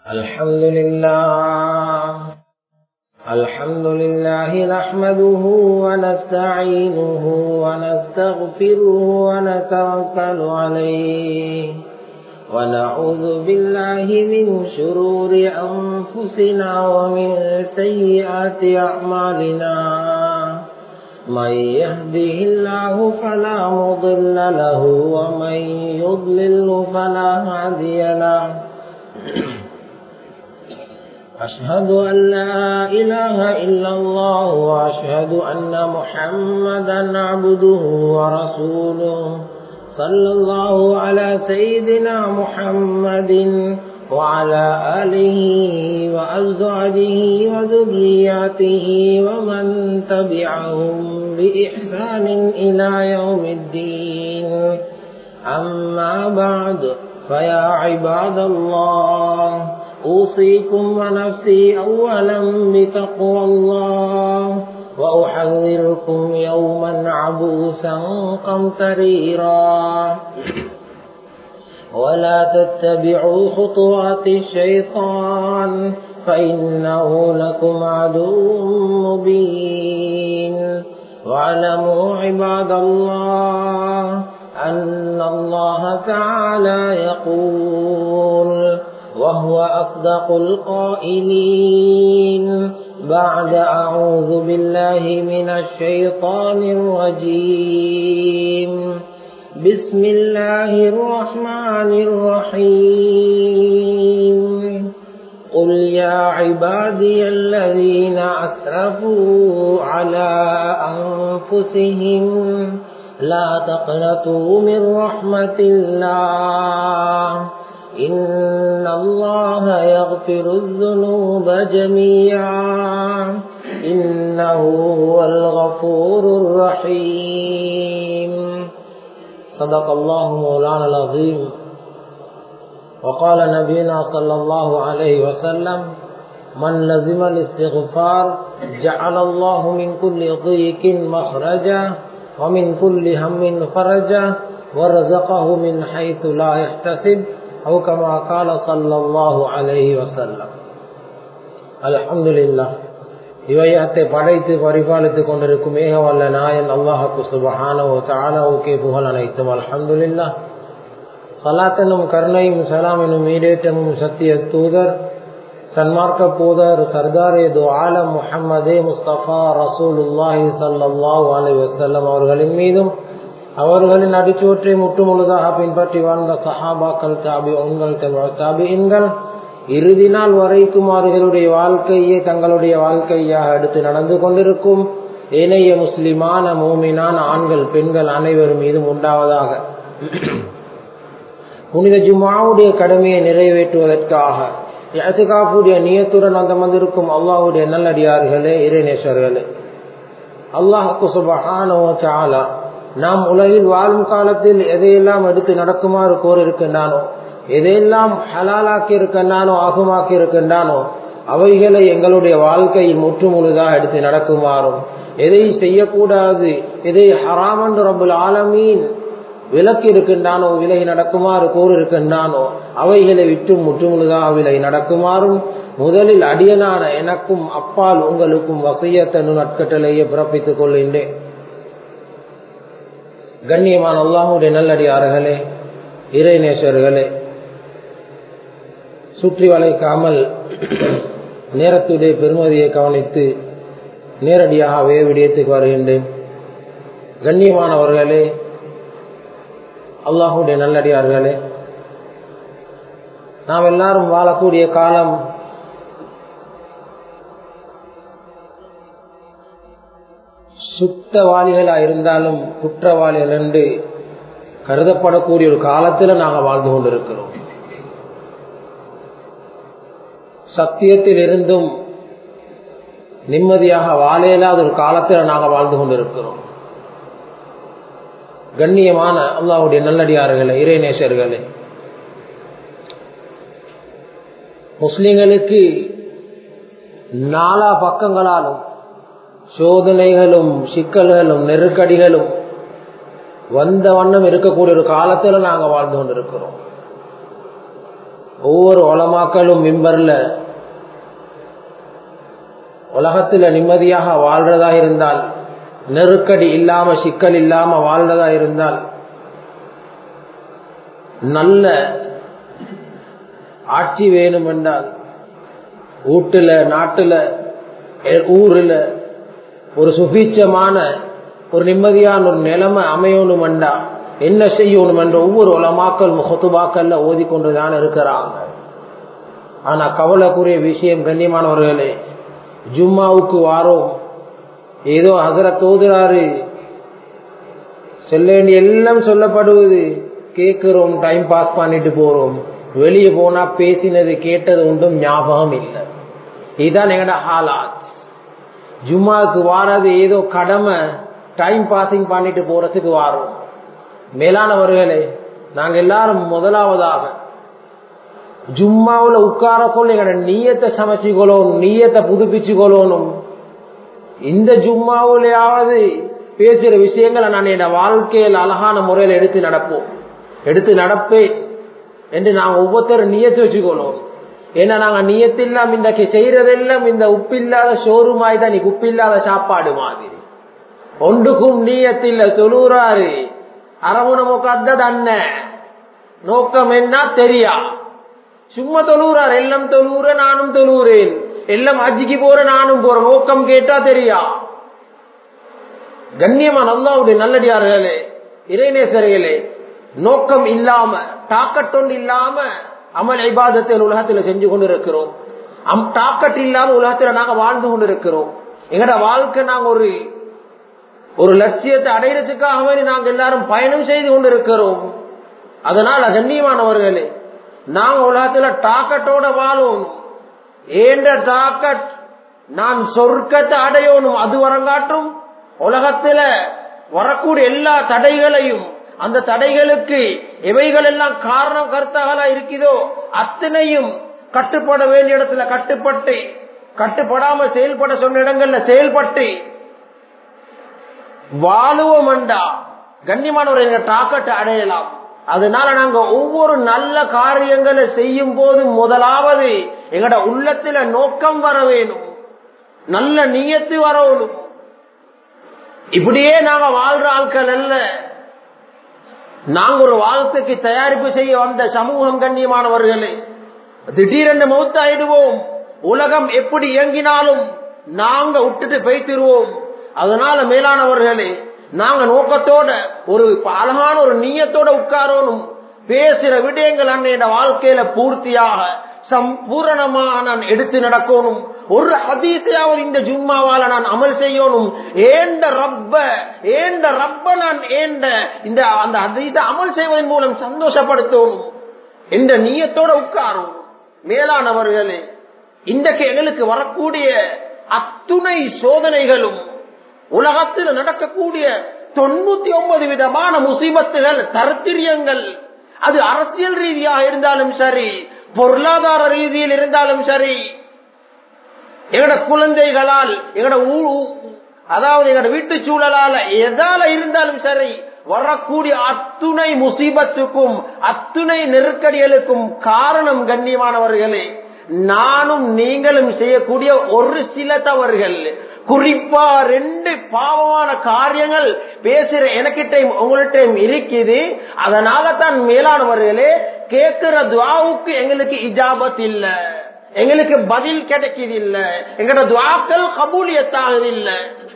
الحمد لله الحمد لله نحمده ونستعينه ونستغفره ونتوكل عليه ونعوذ بالله من شرور أنفسنا ومن سيئات أعمالنا من يهده الله فلا مضل له ومن يضلل فلا هادي له أشهد أن لا إله إلا الله وأشهد أن محمدا عبده ورسوله صلى الله على سيدنا محمد وعلى آله وأزواجه وذرياته ومن تبعهم بإحسان إلى يوم الدين أما بعد فيا عباد الله أوصيكم ونفسي أولا بتقوى الله وأحذركم يوما عبوسا قمطريرا ولا تتبعوا خطوات الشيطان فإنه لكم عدو مبين واعلموا عباد الله أن الله تعالى يقول وهو أصدق القائلين بعد أعوذ بالله من الشيطان الرجيم بسم الله الرحمن الرحيم قل يا عبادي الذين أسرفوا على أنفسهم لا تقنطوا من رحمة الله إن الله يغفر الذنوب جميعا إنه هو الغفور الرحيم صدق الله مولانا العظيم وقال نبينا صلى الله عليه وسلم من لزم الاستغفار جعل الله من كل ضيق مخرجا ومن كل هم فرجا ورزقه من حيث لا يحتسب أو كما قال صلى الله عليه وسلم الحمد لله இவையத்தை படைத்து பரிபாலித்துக் கொண்டிருக்கும் ஏக வல்ல நாயன் அல்லாஹுக்கு சுபஹானோ தாலாவுக்கே புகழ் அனைத்தும் அல்ஹம்துலில்லா சலாத்தனும் கருணையும் சலாம் எனும் ஈடேற்றமும் சத்திய தூதர் சன்மார்க்க பூதர் சர்தாரே து ஆலம் முஹம்மதே முஸ்தபா ரசூலுல்லாஹி சல்லாஹூ அலி வசல்லம் அவர்களின் மீதும் அவர்களின் அடிச்சோற்றை முற்றுமுழுதாக பின்பற்றி வாழ்ந்த சஹாபாக்கள் தாபி உங்கள் தாபியின்கள் இறுதி நாள் வரைக்கும் அவர்களுடைய வாழ்க்கையே தங்களுடைய வாழ்க்கையாக எடுத்து நடந்து கொண்டிருக்கும் ஏனைய முஸ்லிமான மூமினான ஆண்கள் பெண்கள் அனைவர் மீதும் உண்டாவதாக புனித ஜுமாவுடைய கடமையை நிறைவேற்றுவதற்காக எத்துக்காப்புடைய நியத்துடன் அந்த வந்திருக்கும் அல்லாஹுடைய நல்லடியார்களே இறைநேஸ்வர்களே அல்லாஹுக்கு சுபஹானோ சாலா நாம் உலகில் வாழும் காலத்தில் எதையெல்லாம் எடுத்து நடக்குமாறு கோரிருக்கின்றானோ எதையெல்லாம் ஹலாலாக்கி இருக்கின்றானோ ஆகுமாக்கி இருக்கின்றானோ அவைகளை எங்களுடைய வாழ்க்கையில் முற்று முழுதாக எடுத்து நடக்குமாறும் எதை செய்யக்கூடாது எதை ஹராமன்று ரபுல் ஆலமீன் விலக்கி இருக்கின்றானோ விலகி நடக்குமாறு கூறிருக்கின்றானோ அவைகளை விட்டு முற்றுமுழுதாக விலகி நடக்குமாறும் முதலில் அடியனான எனக்கும் அப்பால் உங்களுக்கும் வசையத்தனு நட்கட்டளையே பிறப்பித்துக் கொள்கின்றேன் கண்ணியமான அல்லாஹுடைய நல்லடியார்களே இறைநேசர்களே சுற்றி வளைக்காமல் நேரத்துடைய பெருமதியை கவனித்து நேரடியாகவே விடயத்துக்கு வருகின்றேன் கண்ணியமானவர்களே அல்லாஹுடைய நல்லடியார்களே நாம் எல்லாரும் வாழக்கூடிய காலம் சுத்தவாளிகளாக இருந்தாலும் குற்றவாளிகள் என்று கருதப்படக்கூடிய ஒரு காலத்தில் நாங்கள் வாழ்ந்து கொண்டிருக்கிறோம் சத்தியத்தில் இருந்தும் நிம்மதியாக வாழ இல்லாத ஒரு காலத்தில் நாங்கள் வாழ்ந்து கொண்டிருக்கிறோம் கண்ணியமான அல்லாவுடைய நல்லடியார்களே இறைநேசர்களே முஸ்லிம்களுக்கு நாலா பக்கங்களாலும் சோதனைகளும் சிக்கல்களும் நெருக்கடிகளும் வந்த வண்ணம் இருக்கக்கூடிய ஒரு காலத்தில் நாங்கள் வாழ்ந்து கொண்டிருக்கிறோம் ஒவ்வொரு உலமாக்களும் மிம்பர்ல உலகத்துல நிம்மதியாக வாழ்றதா இருந்தால் நெருக்கடி இல்லாம சிக்கல் இல்லாம வாழ்றதா இருந்தால் நல்ல ஆட்சி வேணும் என்றால் வீட்டுல நாட்டுல ஊர்ல ஒரு சுபீட்சமான ஒரு நிம்மதியான ஒரு நிலைமை அமையணும் என்றா என்ன செய்யணும் என்ற ஒவ்வொரு உலமாக்கள் முகத்துபாக்கள்ல ஓதிக்கொண்டுதான் இருக்கிறாங்க ஆனா கவலைக்குரிய விஷயம் கண்ணியமானவர்களே ஜும்மாவுக்கு வாரோம் ஏதோ ஹசரத் ஓதுறாரு செல்ல வேண்டிய எல்லாம் சொல்லப்படுவது கேட்கிறோம் டைம் பாஸ் பண்ணிட்டு போறோம் வெளியே போனா பேசினது கேட்டது ஒன்றும் ஞாபகம் இல்லை இதுதான் எங்கட ஹாலாத் ஜும்மாவுக்கு வாரது ஏதோ கடமை டைம் பாசிங் பண்ணிட்டு போறதுக்கு வாரோம் மேலானவர்களே நாங்க எல்லாரும் முதலாவதாக ஜும்மாவுல உட்காரக்குள்ள எங்கட நீயத்தை சமைச்சுக்கொள்ளணும் நீயத்தை புதுப்பிச்சுக்கொள்ளணும் இந்த ஜும்மாவுலையாவது பேசுற விஷயங்களை நான் என் வாழ்க்கையில் அழகான முறையில் எடுத்து நடப்போம் எடுத்து நடப்பேன் என்று நாங்கள் ஒவ்வொருத்தரும் நியத்து வச்சுக்கொள்வோம் ஏன்னா நாங்க நியத்து இல்லாம இன்றைக்கு செய்யறதெல்லாம் இந்த உப்பு இல்லாத ஷோரூமாய் தான் உப்பு இல்லாத சாப்பாடு மாதிரி ஒன்றுக்கும் நீயத்தில் தொழுறாரு அரவுணமுக்கு அத்தது அண்ணன் நோக்கம் என்ன தெரியா சும்மா தொழுறாரு எல்லாம் தொழுற நானும் தொழுறேன் எல்லாம் அஜிக்கு போற நானும் போறேன் நோக்கம் கேட்டா தெரியா கண்ணியமா நல்லாவுடைய நல்லடியார்களே இறைநேசர்களே நோக்கம் இல்லாம தாக்கத்தொண்டு இல்லாம அமல் ஐபாதத்தில் உலகத்துல செஞ்சு கொண்டு இருக்கிறோம் தாக்கட்டு இல்லாம உலகத்துல நாங்க வாழ்ந்து கொண்டு இருக்கிறோம் எங்கட வாழ்க்கை நாங்க ஒரு ஒரு லட்சியத்தை அடையிறதுக்காக வேண்டி நாங்க எல்லாரும் பயணம் செய்து கொண்டு இருக்கிறோம் அதனால கண்ணியமானவர்களே நாங்க உலகத்துல டாக்கட்டோட வாழும் ஏண்ட டாக்கட் நான் சொர்க்கத்தை அடையணும் அது வரங்காட்டும் உலகத்துல வரக்கூடிய எல்லா தடைகளையும் அந்த தடைகளுக்கு எவைகள் எல்லாம் காரணம் கருத்தாகலா இருக்குதோ அத்தனையும் கட்டுப்பட வேண்டிய இடத்துல கட்டுப்பட்டு கட்டுப்படாம செயல்பட சொன்ன இடங்கள்ல செயல்பட்டு வாழுவோம் அண்டா கண்ணியமானவர் எங்க டாக்கத்தை அடையலாம் அதனால நாங்க ஒவ்வொரு நல்ல காரியங்களை செய்யும் போது முதலாவது எங்கட உள்ளத்துல நோக்கம் வர வேணும் நல்ல நீயத்து வரணும் இப்படியே நாங்க வாழ்ற ஆட்கள் அல்ல நாங்க ஒரு வாழ்க்கைக்கு தயாரிப்பு செய்ய வந்த சமூகம் கண்ணியமானவர்களே திடீரென்று மௌத்தாயிடுவோம் உலகம் எப்படி இயங்கினாலும் நாங்க விட்டுட்டு போய்த்திருவோம் அதனால மேலானவர்களே நாங்க நோக்கத்தோட ஒரு அழகான ஒரு நீயத்தோட உட்காரணும் பேசுற விடயங்கள் அன்னைய வாழ்க்கையில பூர்த்தியாக சம்பூரணமாக நான் எடுத்து நடக்கணும் ஒரு ஹதீசையாவது இந்த ஜும்மாவால நான் அமல் செய்யணும் ஏண்ட ரப்ப ஏண்ட ரப்ப நான் ஏண்ட இந்த அந்த ஹதீச அமல் செய்வதன் மூலம் சந்தோஷப்படுத்தணும் என்ற நீயத்தோட உட்காரும் மேலானவர்களே இன்றைக்கு எங்களுக்கு வரக்கூடிய அத்துணை சோதனைகளும் உலகத்தில் நடக்கக்கூடிய தொண்ணூத்தி ஒன்பது விதமான முசீபத்துகள் தரத்திரியங்கள் அது அரசியல் ரீதியாக இருந்தாலும் சரி பொருளாதார ரீதியில் இருந்தாலும் சரி எங்கட குழந்தைகளால் எங்கட அதாவது எங்கட வீட்டு சூழலால எதால இருந்தாலும் சரி வரக்கூடிய அத்துணை முசீபத்துக்கும் அத்துணை நெருக்கடிகளுக்கும் காரணம் கண்ணியமானவர்களே நானும் நீங்களும் செய்யக்கூடிய ஒரு சில தவறுகள் குறிப்பா ரெண்டு பாவமான காரியங்கள் பேசுற எனக்கிட்டையும் உங்கள்கிட்டையும் இருக்குது அதனால தான் மேலானவர்களே கேட்கிற துவாவுக்கு எங்களுக்கு இஜாபத் இல்ல எங்களுக்கு பதில் கிடைக்குது இல்ல எங்களோட துவாக்கள் கபூலியத்தாகுது இல்ல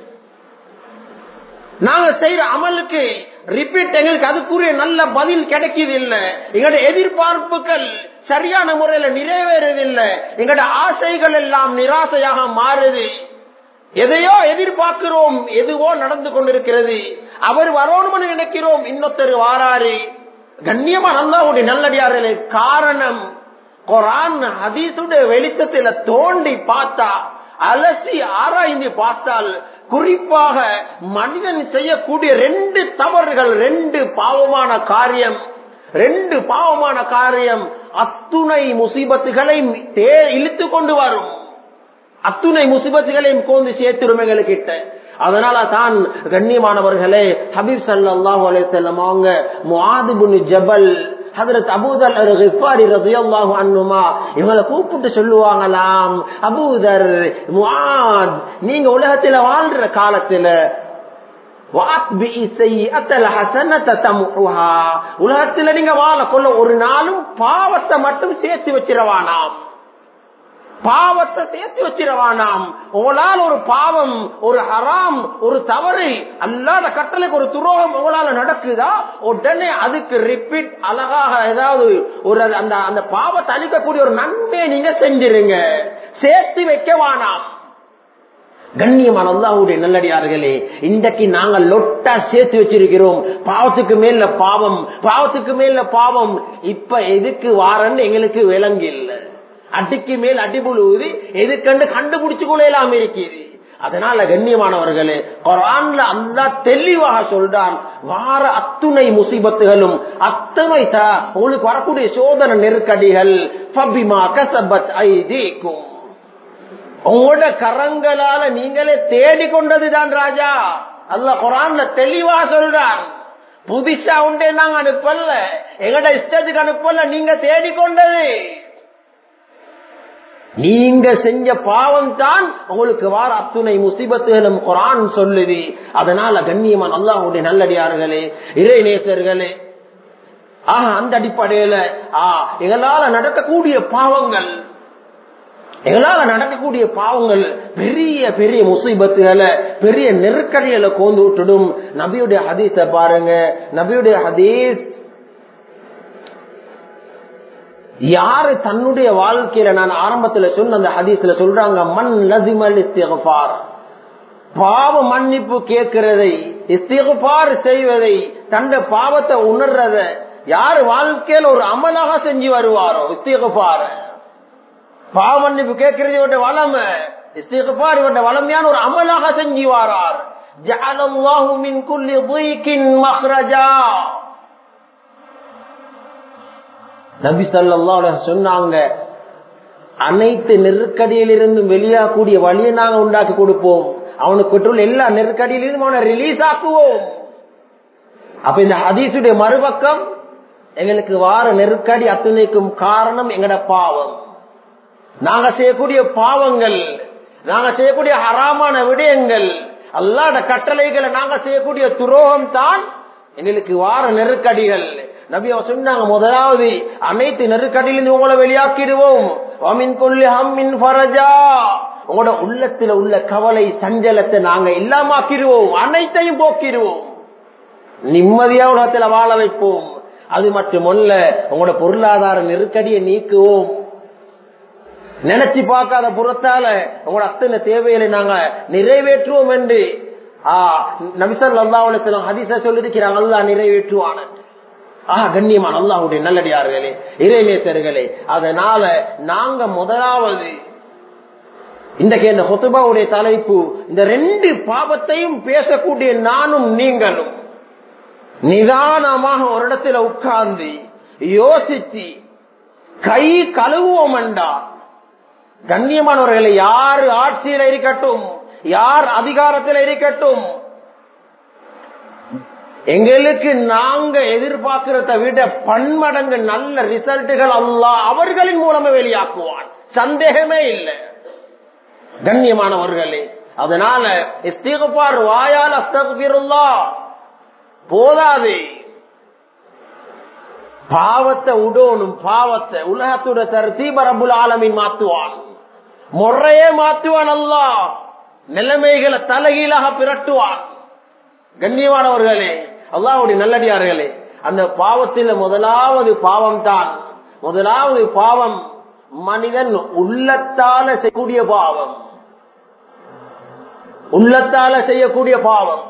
நாங்க செய்யற அமலுக்கு ரிப்பீட் எங்களுக்கு அதுக்குரிய நல்ல பதில் கிடைக்குது இல்ல எங்களோட எதிர்பார்ப்புகள் சரியான முறையில நிறைவேறதில்லை எங்களோட ஆசைகள் எல்லாம் நிராசையாக மாறுது எதையோ எதிர்பார்க்கிறோம் எதுவோ நடந்து கொண்டிருக்கிறது அவர் வரணும்னு நினைக்கிறோம் இன்னொருத்தர் வாராரு கண்ணியமா நல்லாவுடைய நல்லடியார்களே காரணம் குரான் ஹதீசுடைய வெளிச்சத்தில தோண்டி பார்த்தா அலசி ஆராய்ந்து பார்த்தால் குறிப்பாக மனிதன் செய்யக்கூடிய ரெண்டு தவறுகள் ரெண்டு பாவமான காரியம் ரெண்டு பாவமான காரியம் அத்துணை முசீபத்துகளை இழுத்து கொண்டு வரும் அத்துணை முசிபத்துகளையும் கோந்து சேர்த்துரும் எங்களுக்கிட்ட அதனால தான் கண்ணியமானவர்களே ஹபீப் சல்லாஹூ அலையம் அவங்க முஆதுபுன் ஜபல் ஹதரத் அபூதர் கிஃபாரி ரதியல்லாஹு அன்னுமா இவங்களை கூப்பிட்டு சொல்லுவாங்களாம் அபூதர் முஆத் நீங்க உலகத்துல வாழ்ற காலத்துல உலகத்துல நீங்க வாழ கொள்ள ஒரு நாளும் பாவத்தை மட்டும் சேர்த்து வச்சிடவானாம் பாவத்தை சேர்த்து வச்சிடவானாம் உங்களால் ஒரு பாவம் ஒரு ஹராம் ஒரு தவறு அல்லாத கட்டளைக்கு ஒரு துரோகம் உங்களால நடக்குதா உடனே அதுக்கு ரிப்பீட் அழகாக ஏதாவது ஒரு அந்த அந்த பாவத்தை அழிக்கக்கூடிய ஒரு நன்மையை நீங்க செஞ்சிருங்க சேர்த்து வைக்க வானாம் கண்ணியமான அல்லாஹுடைய நல்லடியார்களே இன்றைக்கு நாங்கள் லொட்டா சேர்த்து வச்சிருக்கிறோம் பாவத்துக்கு மேல பாவம் பாவத்துக்கு மேல பாவம் இப்ப எதுக்கு வாரன்னு எங்களுக்கு விளங்கி இல்லை அடிக்கு மேல் அடிபுழுவுது எதுக்கண்டு கண்டுபிடிச்சு கொள்ளலாம் இருக்கிறது அதனால கண்ணியமானவர்களே குரான்ல அல்லா தெளிவாக சொல்றான் வார அத்துணை முசிபத்துகளும் அத்தனை உங்களுக்கு வரக்கூடிய சோதனை நெருக்கடிகள் உங்களோட கரங்களால நீங்களே தேடி கொண்டதுதான் ராஜா அல்ல குரான்ல தெளிவா சொல்றான் புதுசா உண்டே நாங்க அனுப்பல எங்கட இஷ்டத்துக்கு அனுப்பல நீங்க தேடிக்கொண்டது நீங்க செஞ்ச பாவம் தான் உங்களுக்கு வார அத்துணை முசிபத்துகளும் குரான் சொல்லுது அதனால கண்ணியமான அல்லாஹுடைய நல்லடியார்களே இறைநேசர்களே ஆஹ் அந்த அடிப்படையில ஆஹ் எங்களால நடக்கக்கூடிய பாவங்கள் எங்களால நடக்கக்கூடிய பாவங்கள் பெரிய பெரிய முசீபத்துகளை பெரிய நெருக்கடிகளை கோந்து விட்டுடும் நபியுடைய ஹதீஸ பாருங்க நபியுடைய ஹதீஸ் யாரு தன்னுடைய வாழ்க்கையில நான் ஆரம்பத்துல சொன்ன அந்த ஹதீஸ்ல சொல்றாங்க மண் நசிமல் இஸ்திகபார் பாவ மன்னிப்பு கேட்கிறதை இஸ்திகபார் செய்வதை தந்த பாவத்தை உணர்றத யார் வாழ்க்கையில ஒரு அமலாக செஞ்சு வருவாரோ இஸ்திகபார் பாவ மன்னிப்பு கேட்கறது இவருடைய வளமை இஸ்திகபார் இவருடைய வளமையான ஒரு அமலாக செஞ்சு வாரார் ஜஅலல்லாஹு மின் குல்லி ضيقின் மக்ரஜா நபி ஸல்லல்லாஹு சொன்னாங்க அனைத்து நெருக்கடியிலிருந்தும் வெளியாகக்கூடிய வழியை நாங்க உண்டாக்கி கொடுப்போம் அவனுக்கு பெற்றுள்ள எல்லா நெருக்கடியிலிருந்தும் அவனை ரிலீஸ் ஆக்குவோம் அப்ப இந்த ஹதீசுடைய மறுபக்கம் எங்களுக்கு வார நெருக்கடி அத்துணைக்கும் காரணம் எங்கட பாவம் நாங்க செய்யக்கூடிய பாவங்கள் நாங்க செய்யக்கூடிய ஹராமான விடயங்கள் அல்லாத கட்டளைகளை நாங்க செய்யக்கூடிய துரோகம் தான் எங்களுக்கு வார நெருக்கடிகள் நபி அவ சொன்னாங்க முதலாவது அனைத்து நெருக்கடியிலிருந்து உங்களை வெளியாக்கிடுவோம் அமின் கொல்லி ஹம்மின் ஃபரஜா உங்களோட உள்ளத்துல உள்ள கவலை சஞ்சலத்தை நாங்க இல்லாமாக்கிடுவோம் அனைத்தையும் போக்கிடுவோம் நிம்மதியா உலகத்துல வாழ வைப்போம் அது மட்டுமல்ல உங்களோட பொருளாதார நெருக்கடியை நீக்குவோம் நினைச்சு பார்க்காத புறத்தால உங்களோட அத்தனை தேவைகளை நாங்க நிறைவேற்றுவோம் என்று நபிசல் அல்லாவுலத்திலும் ஹதீச சொல்லிருக்கிறாங்க அல்லா நிறைவேற்றுவான ஆஹ் கண்ணியமான அல்லாஹுடைய நல்லடியார்களே இறைநேசர்களே அதனால நாங்க முதலாவது இன்றைக்கு இந்த ஹொத்துபாவுடைய தலைப்பு இந்த ரெண்டு பாவத்தையும் பேசக்கூடிய நானும் நீங்களும் நிதானமாக ஒரு இடத்துல உட்கார்ந்து யோசிச்சு கை கழுவுவோம் என்றா கண்ணியமானவர்களை யார் ஆட்சியில் இருக்கட்டும் யார் அதிகாரத்தில் இருக்கட்டும் எங்களுக்கு நாங்க எதிர்பார்க்கிறத விட பன்மடங்கு நல்ல ரிசல்ட்டுகள் அல்லா அவர்களின் மூலமே வெளியாக்குவான் சந்தேகமே இல்லை கண்ணியமானவர்களே அதனால இஸ்திகபார் வாயால் அஸ்தகுல்லா போதாது பாவத்தை உடோனும் பாவத்தை உலகத்தோட தர்த்தீப ரபுல் ஆலமின் மாத்துவான் முறையே மாத்துவான் அல்லா நிலைமைகளை தலைகீழாக பிரட்டுவான் கண்ணியமானவர்களே அல்லாவுடைய நல்லடியார்களே அந்த பாவத்தில் முதலாவது பாவம் தான் முதலாவது பாவம் மனிதன் உள்ளத்தால செய்யக்கூடிய பாவம் உள்ளத்தால செய்யக்கூடிய பாவம்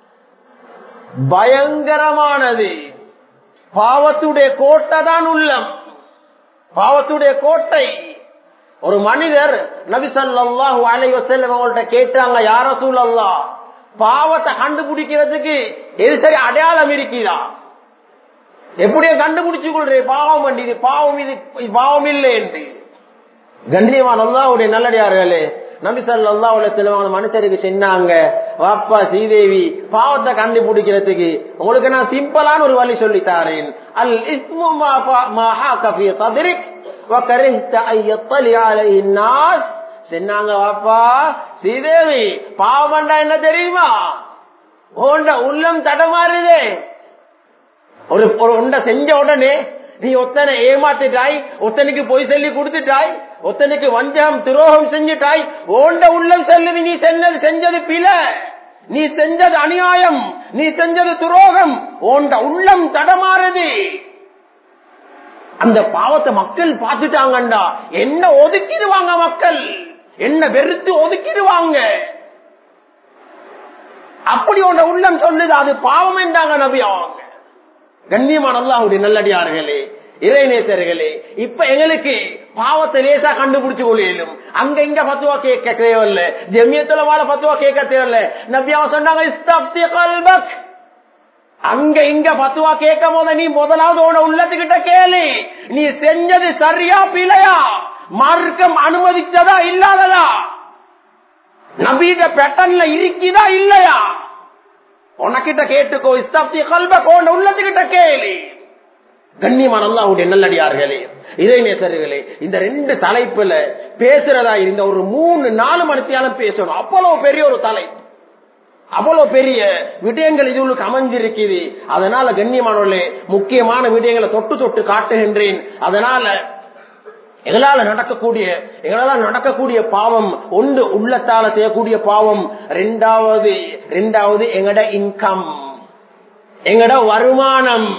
பயங்கரமானது பாவத்துடைய கோட்டை தான் உள்ளம் பாவத்துடைய கோட்டை ஒரு மனிதர் நபிசல்லாஹு அலைவசல்லம் அவங்கள்ட்ட கேட்டாங்க யார சூழல்லா பாவத்தை கண்டுபிடிக்கிறதுக்கு எது சரி அடையாளம் இருக்கிறா எப்படியோ கண்டுபிடிச்சு கொள்றே பாவம் பண்ணி இது பாவம் இது பாவம் இல்லை என்று கண்ணியமான அல்லாவுடைய நல்லடியார்களே நபி சல்லா செல்வாங்க மனுஷருக்கு சொன்னாங்க வாப்பா ஸ்ரீதேவி பாவத்தை கண்டுபிடிக்கிறதுக்கு உங்களுக்கு நான் சிம்பிளான ஒரு வழி சொல்லி தாரேன் அல் இஸ்மு மஹா கபிய சதிரிக் وكرهت ان يطلع عليه الناس சொன்னாங்க வாப்பா ஸ்ரீதேவி பாவம்டா என்ன தெரியுமா உண்ட உள்ளம் தடமாறுதே ஒரு ஒரு உண்டை செஞ்ச உடனே நீ ஒத்தனை ஏமாத்திட்டாய் ஒத்தனுக்கு பொய் சொல்லி கொடுத்துட்டாய் ஒத்தனுக்கு வஞ்சகம் துரோகம் செஞ்சுட்டாய் ஓண்ட உள்ளம் செல்லுது நீ செஞ்சது செஞ்சது பில நீ செஞ்சது அநியாயம் நீ செஞ்சது துரோகம் ஓண்ட உள்ளம் தடமாறுது அந்த பாவத்தை மக்கள் பார்த்துட்டாங்கண்டா என்ன ஒதுக்கிடுவாங்க மக்கள் என்ன வெறுத்து ஒதுக்கிடுவாங்க அப்படி ஒன்ற உள்ளம் சொல்லுது அது பாவம் என்றாங்க நபி அவங்க கண்ணியமான அல்லாஹுடைய நல்லடியார்களே இறைநேசர்களே இப்ப எங்களுக்கு பாவத்தை லேசா கண்டுபிடிச்சு கொள்ளும் அங்க இங்க பத்துவா கேட்க தேவையில்ல ஜெமியத்துல வாழ பத்துவா கேட்க தேவையில்ல நபியா சொன்னாங்க இஸ்தப்தி கல்பக் அங்க இங்க பத்துவா கேட்கும் போது நீ முதலாவது உன உள்ளத்துக்கிட்ட கேளு நீ செஞ்சது சரியா பிழையா மார்க்கம் அனுமதிச்சதா இல்லாததா நபீட பேட்டர்ன்ல இருக்குதா இல்லையா உனக்கிட்ட கேட்டுக்கோ இஸ்தாப்தி கல்ப கோண்ட உள்ளத்துக்கிட்ட கேளு கண்ணியமான அல்லாஹுடைய நல்லடியார்களே இறைநேசர்களே இந்த ரெண்டு தலைப்புல பேசுறதா இருந்த ஒரு மூணு நாலு மணித்தியாலும் பேசணும் அவ்வளவு பெரிய ஒரு தலைப்பு அவ்வளவு பெரிய விடயங்கள் இதுகளுக்கு அமைஞ்சிருக்குது அதனால கண்ணியமானவர்களே முக்கியமான விடயங்களை தொட்டு தொட்டு காட்டுகின்றேன் அதனால எங்களால நடக்கக்கூடிய எங்களால நடக்கக்கூடிய பாவம் ஒன்று உள்ளத்தால செய்யக்கூடிய பாவம் ரெண்டாவது ரெண்டாவது எங்கட இன்கம் எங்கட வருமானம்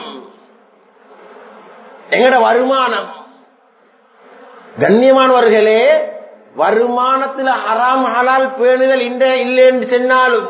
எங்கட வருமானம் கண்ணியமானவர்களே வருமானத்துல அறாம் ஹலால் பேணுதல் இந்த இல்லை என்று சொன்னாலும்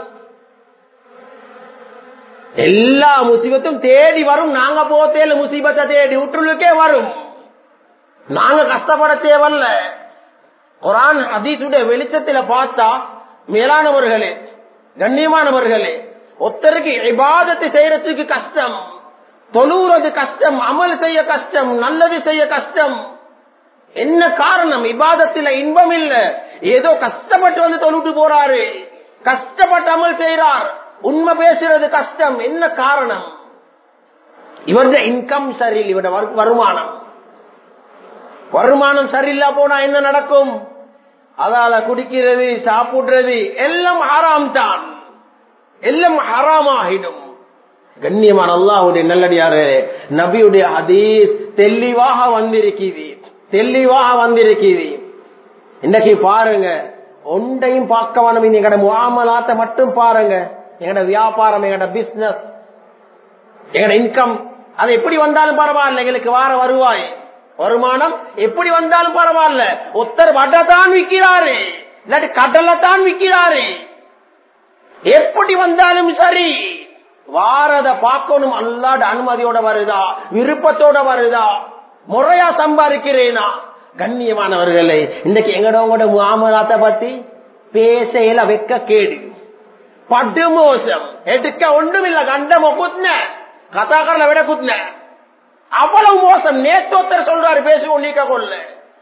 எல்லா முசீபத்தும் தேடி வரும் நாங்க போத்தேல முசீபத்தை தேடி விட்டுருக்கே வரும் நாங்க கஷ்டப்பட தேவல்ல குரான் அதீசுடைய வெளிச்சத்துல பார்த்தா மேலானவர்களே கண்ணியமானவர்களே ஒருத்தருக்கு இபாதத்தை செய்யறதுக்கு கஷ்டம் தொழுறது கஷ்டம் அமல் செய்ய கஷ்டம் நல்லது செய்ய கஷ்டம் என்ன காரணம் இபாதத்துல இன்பம் இல்ல ஏதோ கஷ்டப்பட்டு வந்து தொழுட்டு போறாரு கஷ்டப்பட்டு அமல் செய்யறார் உண்மை பேசுறது கஷ்டம் என்ன காரணம் இவருடைய இன்கம் சரியில்லை இவருடைய வருமானம் வருமானம் சரியில்லா போனா என்ன நடக்கும் அதால குடிக்கிறது சாப்பிடுறது எல்லாம் ஹராம் தான் எல்லாம் ஹராம் ஆகிடும் கண்ணியமான அல்லாஹுடைய நல்லடியாரு நபியுடைய அதீஸ் தெளிவாக வந்திருக்குது தெளிவாக வந்திருக்குது இன்னைக்கு பாருங்க ஒன்றையும் பார்க்க வேணும் எங்கட முகாமலாத்த மட்டும் பாருங்க எங்கட வியாபாரம் எங்கட பிசினஸ் எங்கட இன்கம் அது எப்படி வந்தாலும் பரவாயில்ல எங்களுக்கு வார வருவாய் வருமானம் எப்படி வந்தாலும் பரவாயில்ல ஒருத்தர் வடத்தான் விற்கிறாரு இல்லாட்டி கடலை தான் விற்கிறாரு எப்படி வந்தாலும் சரி வாரத பார்க்கணும் அல்லாட அனுமதியோட வருதா விருப்பத்தோட வருதா முறையா சம்பாதிக்கிறேனா கண்ணியமானவர்களே இன்னைக்கு எங்கடவங்களோட மாமலாத்த பத்தி பேசையில வைக்க கேடு படு மோசம் எடுக்க ஒன்றுமில்ல கண்டம குத்ன கதாக்கரில் விட குத்ன அவ்வளவு மோசம் நேத்தோத்தர் சொல்றாரு பேசுவோம் நீக்க கொள்ள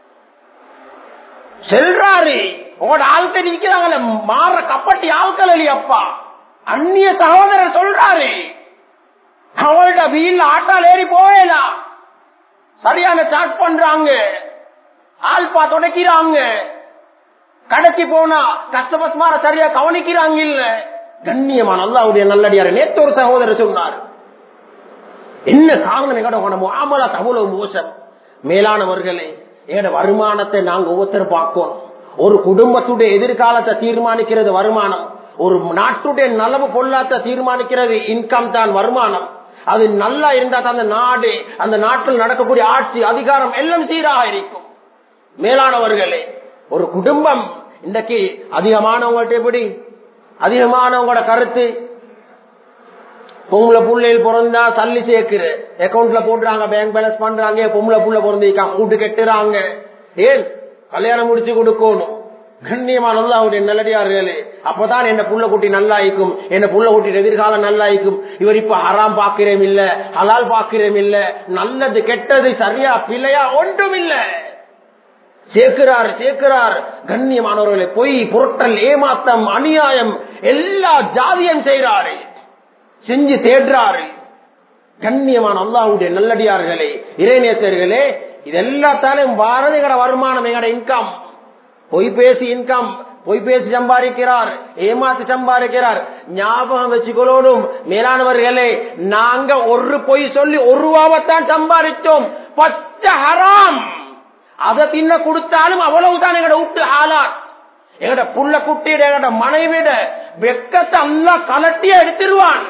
செல்றாரு உங்களோட ஆட்கள் நிக்கிறாங்கல்ல மாற கப்பட்டி ஆட்கள் இல்லையப்பா அந்நிய சகோதரர் சொல்றாரு அவங்கள்ட்ட வீல் ஆட்டால் ஏறி போயலாம் சரியான சாட் பண்றாங்க ஆல்பா தொடக்கிறாங்க கடைக்கு போனா கஸ்டமர்ஸ் மாற சரியா கவனிக்கிறாங்க இல்ல கண்ணியமான அல்லாவுடைய நல்லடியார் நேத்து ஒரு சகோதரர் சொன்னார் என்ன காரணம் எங்கட முகாமலா அவ்வளவு மோசம் மேலானவர்களே எங்கட வருமானத்தை நாங்க ஒவ்வொருத்தரும் பார்க்கணும் ஒரு குடும்பத்துடைய எதிர்காலத்தை தீர்மானிக்கிறது வருமானம் ஒரு நாட்டுடைய நலவு பொருளாத்த தீர்மானிக்கிறது இன்கம் தான் வருமானம் அது நல்லா இருந்தா தான் அந்த நாடு அந்த நாட்டில் நடக்கக்கூடிய ஆட்சி அதிகாரம் எல்லாம் சீராக இருக்கும் மேலானவர்களே ஒரு குடும்பம் இன்றைக்கு அதிகமானவங்கள்ட்ட எப்படி அதிகமானவங்களோட கருத்து பொம்பளை புள்ளையில் பிறந்தா தள்ளி சேர்க்கிற அக்கௌண்ட்ல போடுறாங்க பேங்க் பேலன்ஸ் பண்றாங்க பொம்பளை புள்ள பிறந்திருக்காங்க வீட்டு கட்டுறாங்க ஏன் கல்யாணம் முடிச்சு கொடுக்கணும் கண்ணியமான அவருடைய நல்லடியார்களே அப்பதான் என்ன புள்ள குட்டி நல்லாயிக்கும் என்ன புள்ள குட்டி எதிர்காலம் நல்லாயிக்கும் இவர் இப்ப ஹராம் பாக்கிறேன் இல்ல ஹலால் பாக்கிறேன் இல்ல நல்லது கெட்டது சரியா பிள்ளையா ஒன்றும் இல்ல சேர்க்கிறார் சேர்க்கிறார் கண்ணியமானவர்களை பொய் பொருட்டல் ஏமாத்தம் அநியாயம் எல்லா ஜாதியம் செய்யறாரு செஞ்சு தேடுறாரு கண்ணியமான அல்லாஹுடைய நல்லடியார்களே இறைநேசர்களே இது எல்லாத்தாலும் பாரதிகர வருமானம் எங்கட இன்கம் பொய் பேசி இன்கம் பொய் பேசி சம்பாதிக்கிறார் ஏமாத்தி சம்பாதிக்கிறார் ஞாபகம் வச்சுக்கொள்ளணும் மேலானவர்களே நாங்க ஒரு பொய் சொல்லி ஒரு ரூபாவத்தான் சம்பாதிச்சோம் பச்சை ஹராம் அதை தின்ன கொடுத்தாலும் அவ்வளவுதான் எங்கட விட்டு ஆளார் எங்கட புள்ள குட்டியிட எங்கட மனைவிட வெக்கத்தை அல்லா கலட்டிய எடுத்துருவான்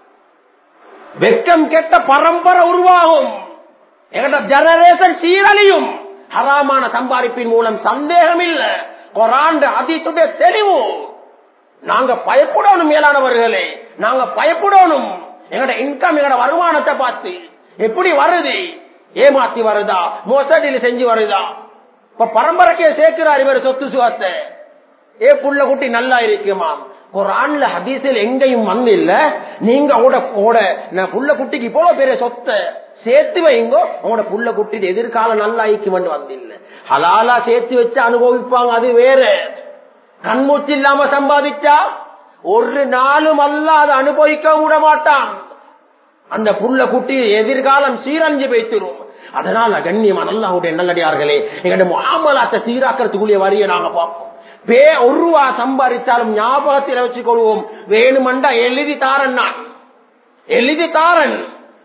வெக்கம் கெட்ட பரம்பரை உருவாகும் எங்கட ஜெனரேஷன் சீரழியும் ஹராமான சம்பாதிப்பின் மூலம் சந்தேகம் இல்ல கொராண்டு அதித்துடைய தெளிவு நாங்க பயப்படணும் மேலானவர்களே நாங்க பயப்படணும் எங்கட இன்கம் எங்கட வருமானத்தை பார்த்து எப்படி வருது ஏமாத்தி வருதா மோசடியில செஞ்சு வருதா இப்ப பரம்பரைக்கே சேர்க்கிறார் இவர் சொத்து சுகத்தை ஏ புள்ள குட்டி நல்லா இருக்குமாம் ஒரு ஆண்ல ஹதீசில் எங்கேயும் வந்து இல்ல நீங்க ஓட ஓட நான் புள்ள குட்டிக்கு இவ்வளவு பெரிய சொத்தை சேர்த்து வைங்கோ உங்களோட புள்ள குட்டி எதிர்காலம் நல்லா ஐக்கியம் வந்து இல்ல ஹலாலா சேர்த்து வச்சு அனுபவிப்பாங்க அது வேற கண்மூச்சு இல்லாம சம்பாதிச்சா ஒரு நாளும் அல்ல அதை அனுபவிக்க விட மாட்டான் அந்த புள்ள குட்டி எதிர்காலம் சீரஞ்சு வைத்திரும் அதனால கண்ணியமா நல்லாவுடைய நல்லடியார்களே எங்களுடைய மாமலாத்தை சீராக்கிறதுக்குரிய வரியை நாங்க பார்ப்போம் பே ஒரு ரூபா சம்பாதித்தாலும் ஞாபகத்தில் வச்சுக் கொள்வோம் வேணுமண்டா எழுதி தாரன் நான் எழுதி தாரன்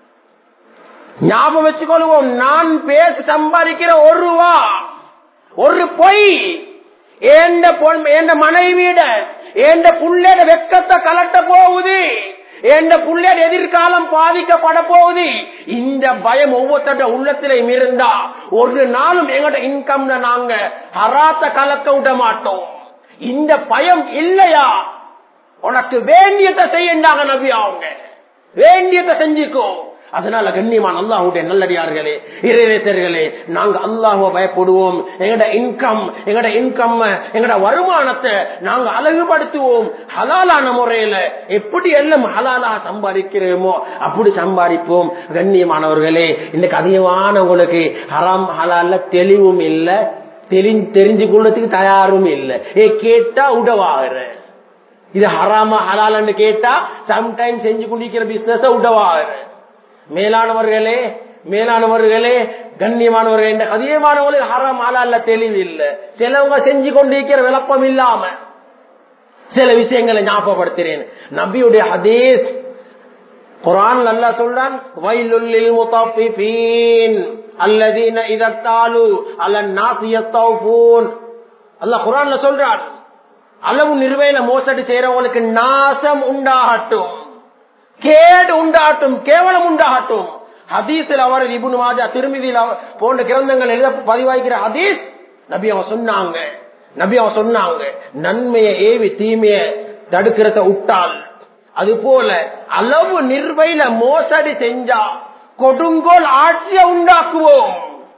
ஞாபகம் வச்சுக் கொள்வோம் நான் பேசி சம்பாதிக்கிற ஒரு ரூபா ஒரு பொய் ஏண்ட பொன் ஏண்ட மனைவியிட ஏண்ட புள்ளேட வெக்கத்தை கலட்ட போகுது எந்த புள்ளேட எதிர்காலம் பாதிக்கப்பட போகுது இந்த பயம் ஒவ்வொருத்தட உள்ளத்திலையும் இருந்தா ஒரு நாளும் எங்கட இன்கம்ல நாங்க ஹராத்த கலக்க விட மாட்டோம் இந்த பயம் இல்லையா உனக்கு வேண்டியதை செய்யண்டாங்க நபி அவங்க வேண்டியதை செஞ்சுக்கோ அதனால கண்ணியமா அல்லாஹுடைய நல்லடியார்களே இறைவேசர்களே நாங்க அல்லாஹுவ பயப்படுவோம் எங்கட இன்கம் எங்கட இன்கம் எங்கட வருமானத்தை நாங்க அழகுபடுத்துவோம் ஹலாலான முறையில எப்படி எல்லாம் ஹலாலா சம்பாதிக்கிறோமோ அப்படி சம்பாதிப்போம் கண்ணியமானவர்களே இன்னைக்கு அதிகமான உங்களுக்கு ஹராம் ஹலால தெளிவும் இல்லை தெரிஞ்சு கொள்றதுக்கு தயாரும் இல்லை ஏ கேட்டா உடவாகிற இது ஹராமா ஹலாலன்னு கேட்டா சம்டைம் செஞ்சு கொண்டிருக்கிற பிசினஸ் உடவாகிற மேலானவர்களே மேலானவர்களே கண்ணியமானவர்கள் இந்த அதிகமானவர்களுக்கு ஹராம் ஹலால தெளிவு இல்லை சிலவங்க செஞ்சு கொண்டிருக்கிற விளப்பம் இல்லாம சில விஷயங்களை ஞாபகப்படுத்துறேன் நபியுடைய ஹதீஸ் குரான் நல்லா சொல்றான் வயலுள்ளில் முத்தஃபிஃபீன் அல்லதீன இதத்தாலு அல்ல நாசியத்தௌஃபூன் அல்லாஹ் குரான்ல சொல்றான் அளவு நிர்வையில மோசடி செய்யறவங்களுக்கு நாசம் உண்டாகட்டும் கேடு உண்டாகட்டும் கேவலம் உண்டாகட்டும் ஹதீஸில் அவர் இபுன் மாஜா திருமதியில் போன்ற கிரந்தங்கள் எழுத பதிவாய்க்கிற ஹதீஸ் நபி அவன் சொன்னாங்க நபி அவன் சொன்னாங்க நன்மையை ஏவி தீமையை தடுக்கிறத விட்டால் அது போல அளவு நிர்வையில மோசடி செஞ்சா கொடுங்கோல் ஆட்சியை உண்டாக்குவோம்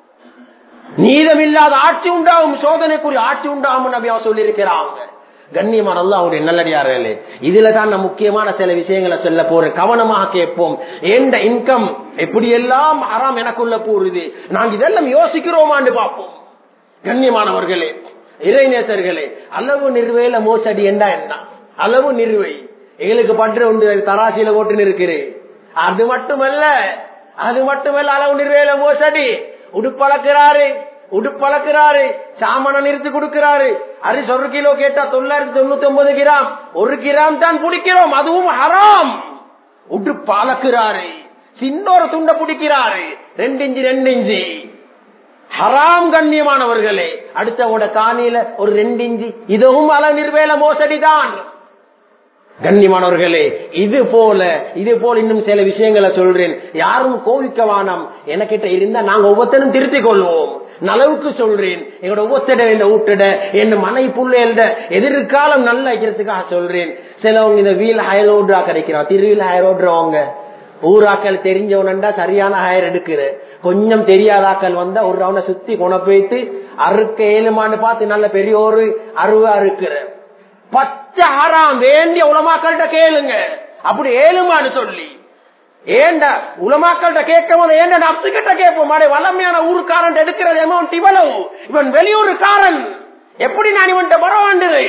நீதமில்லாத ஆட்சி உண்டாகும் சோதனைக்குரிய ஆட்சி உண்டாகும் நபி அவன் சொல்லியிருக்கிறாங்க கண்ணியமான அல்லாவுடைய நல்லடியார்களே இதுல தான் நான் முக்கியமான சில விஷயங்களை சொல்ல போறேன் கவனமாக கேட்போம் எந்த இன்கம் எப்படி எல்லாம் அறாம் எனக்குள்ள போறது நாங்க இதெல்லாம் யோசிக்கிறோமான்னு பார்ப்போம் கண்ணியமானவர்களே இறைநேசர்களே அளவு நிறுவையில மோசடி என்ன என்ன அளவு நிறுவை எங்களுக்கு பற்று உண்டு தராசியில போட்டு இருக்கிறேன் அது மட்டுமல்ல அது மட்டுமல்ல அளவு நிறுவையில மோசடி உடுப்பளக்கிறாரு உடுப்பளக்கிறாரு சாமான நிறுத்தி கொடுக்கிறாரு அரிசி ஒரு கிலோ கேட்டா தொள்ளாயிரத்தி தொண்ணூத்தி ஒன்பது கிராம் ஒரு கிராம் தான் பிடிக்கிறோம் அதுவும் ஹராம் உடுப்பு அளக்கிறாரு சின்ன ஒரு துண்டை பிடிக்கிறாரு ரெண்டு இஞ்சி ரெண்டு இஞ்சி ஹராம் கண்ணியமானவர்களே அடுத்தவோட காணியில ஒரு ரெண்டு இஞ்சி இதுவும் அளவு நிர்வேல மோசடிதான் கண்ணியமானவர்களே இது போல இது போல இன்னும் சில விஷயங்களை சொல்றேன் யாரும் கோவிக்க வானம் எனக்கிட்ட இருந்தா நாங்க ஒவ்வொருத்தரும் திருத்திக் கொள்வோம் நலவுக்கு சொல்றேன் எங்களோட ஒவ்வொருத்தட என்ன ஊட்டிட என்ன மனை புள்ள எதிர்காலம் நல்லா வைக்கிறதுக்காக சொல்றேன் சிலவங்க இந்த வீல் ஹயர் ஓடுறா கிடைக்கிறான் திருவிழா ஹயர் ஓடுறவங்க ஊராக்கள் தெரிஞ்சவனண்டா சரியான ஹயர் எடுக்கிற கொஞ்சம் தெரியாதாக்கள் வந்தா ஒரு ரவுண்ட சுத்தி கொண போயிட்டு அறுக்க ஏழுமான்னு பார்த்து நல்ல பெரிய ஒரு அருவா அறுக்கிற பச்சை ஹராம் வேண்டிய உலமாக்கள்கிட்ட கேளுங்க அப்படி ஏழுமான்னு சொல்லி ஏண்ட உலமாக்கள்கிட்ட கேட்கும் போது ஏண்ட நப்சு கிட்ட கேட்போம் அடே வளமையான ஊருக்காரன் எடுக்கிறது அமௌண்ட் இவ்வளவு இவன் வெளியூருக்காரன் எப்படி நான் இவன்கிட்ட பரவாண்டுது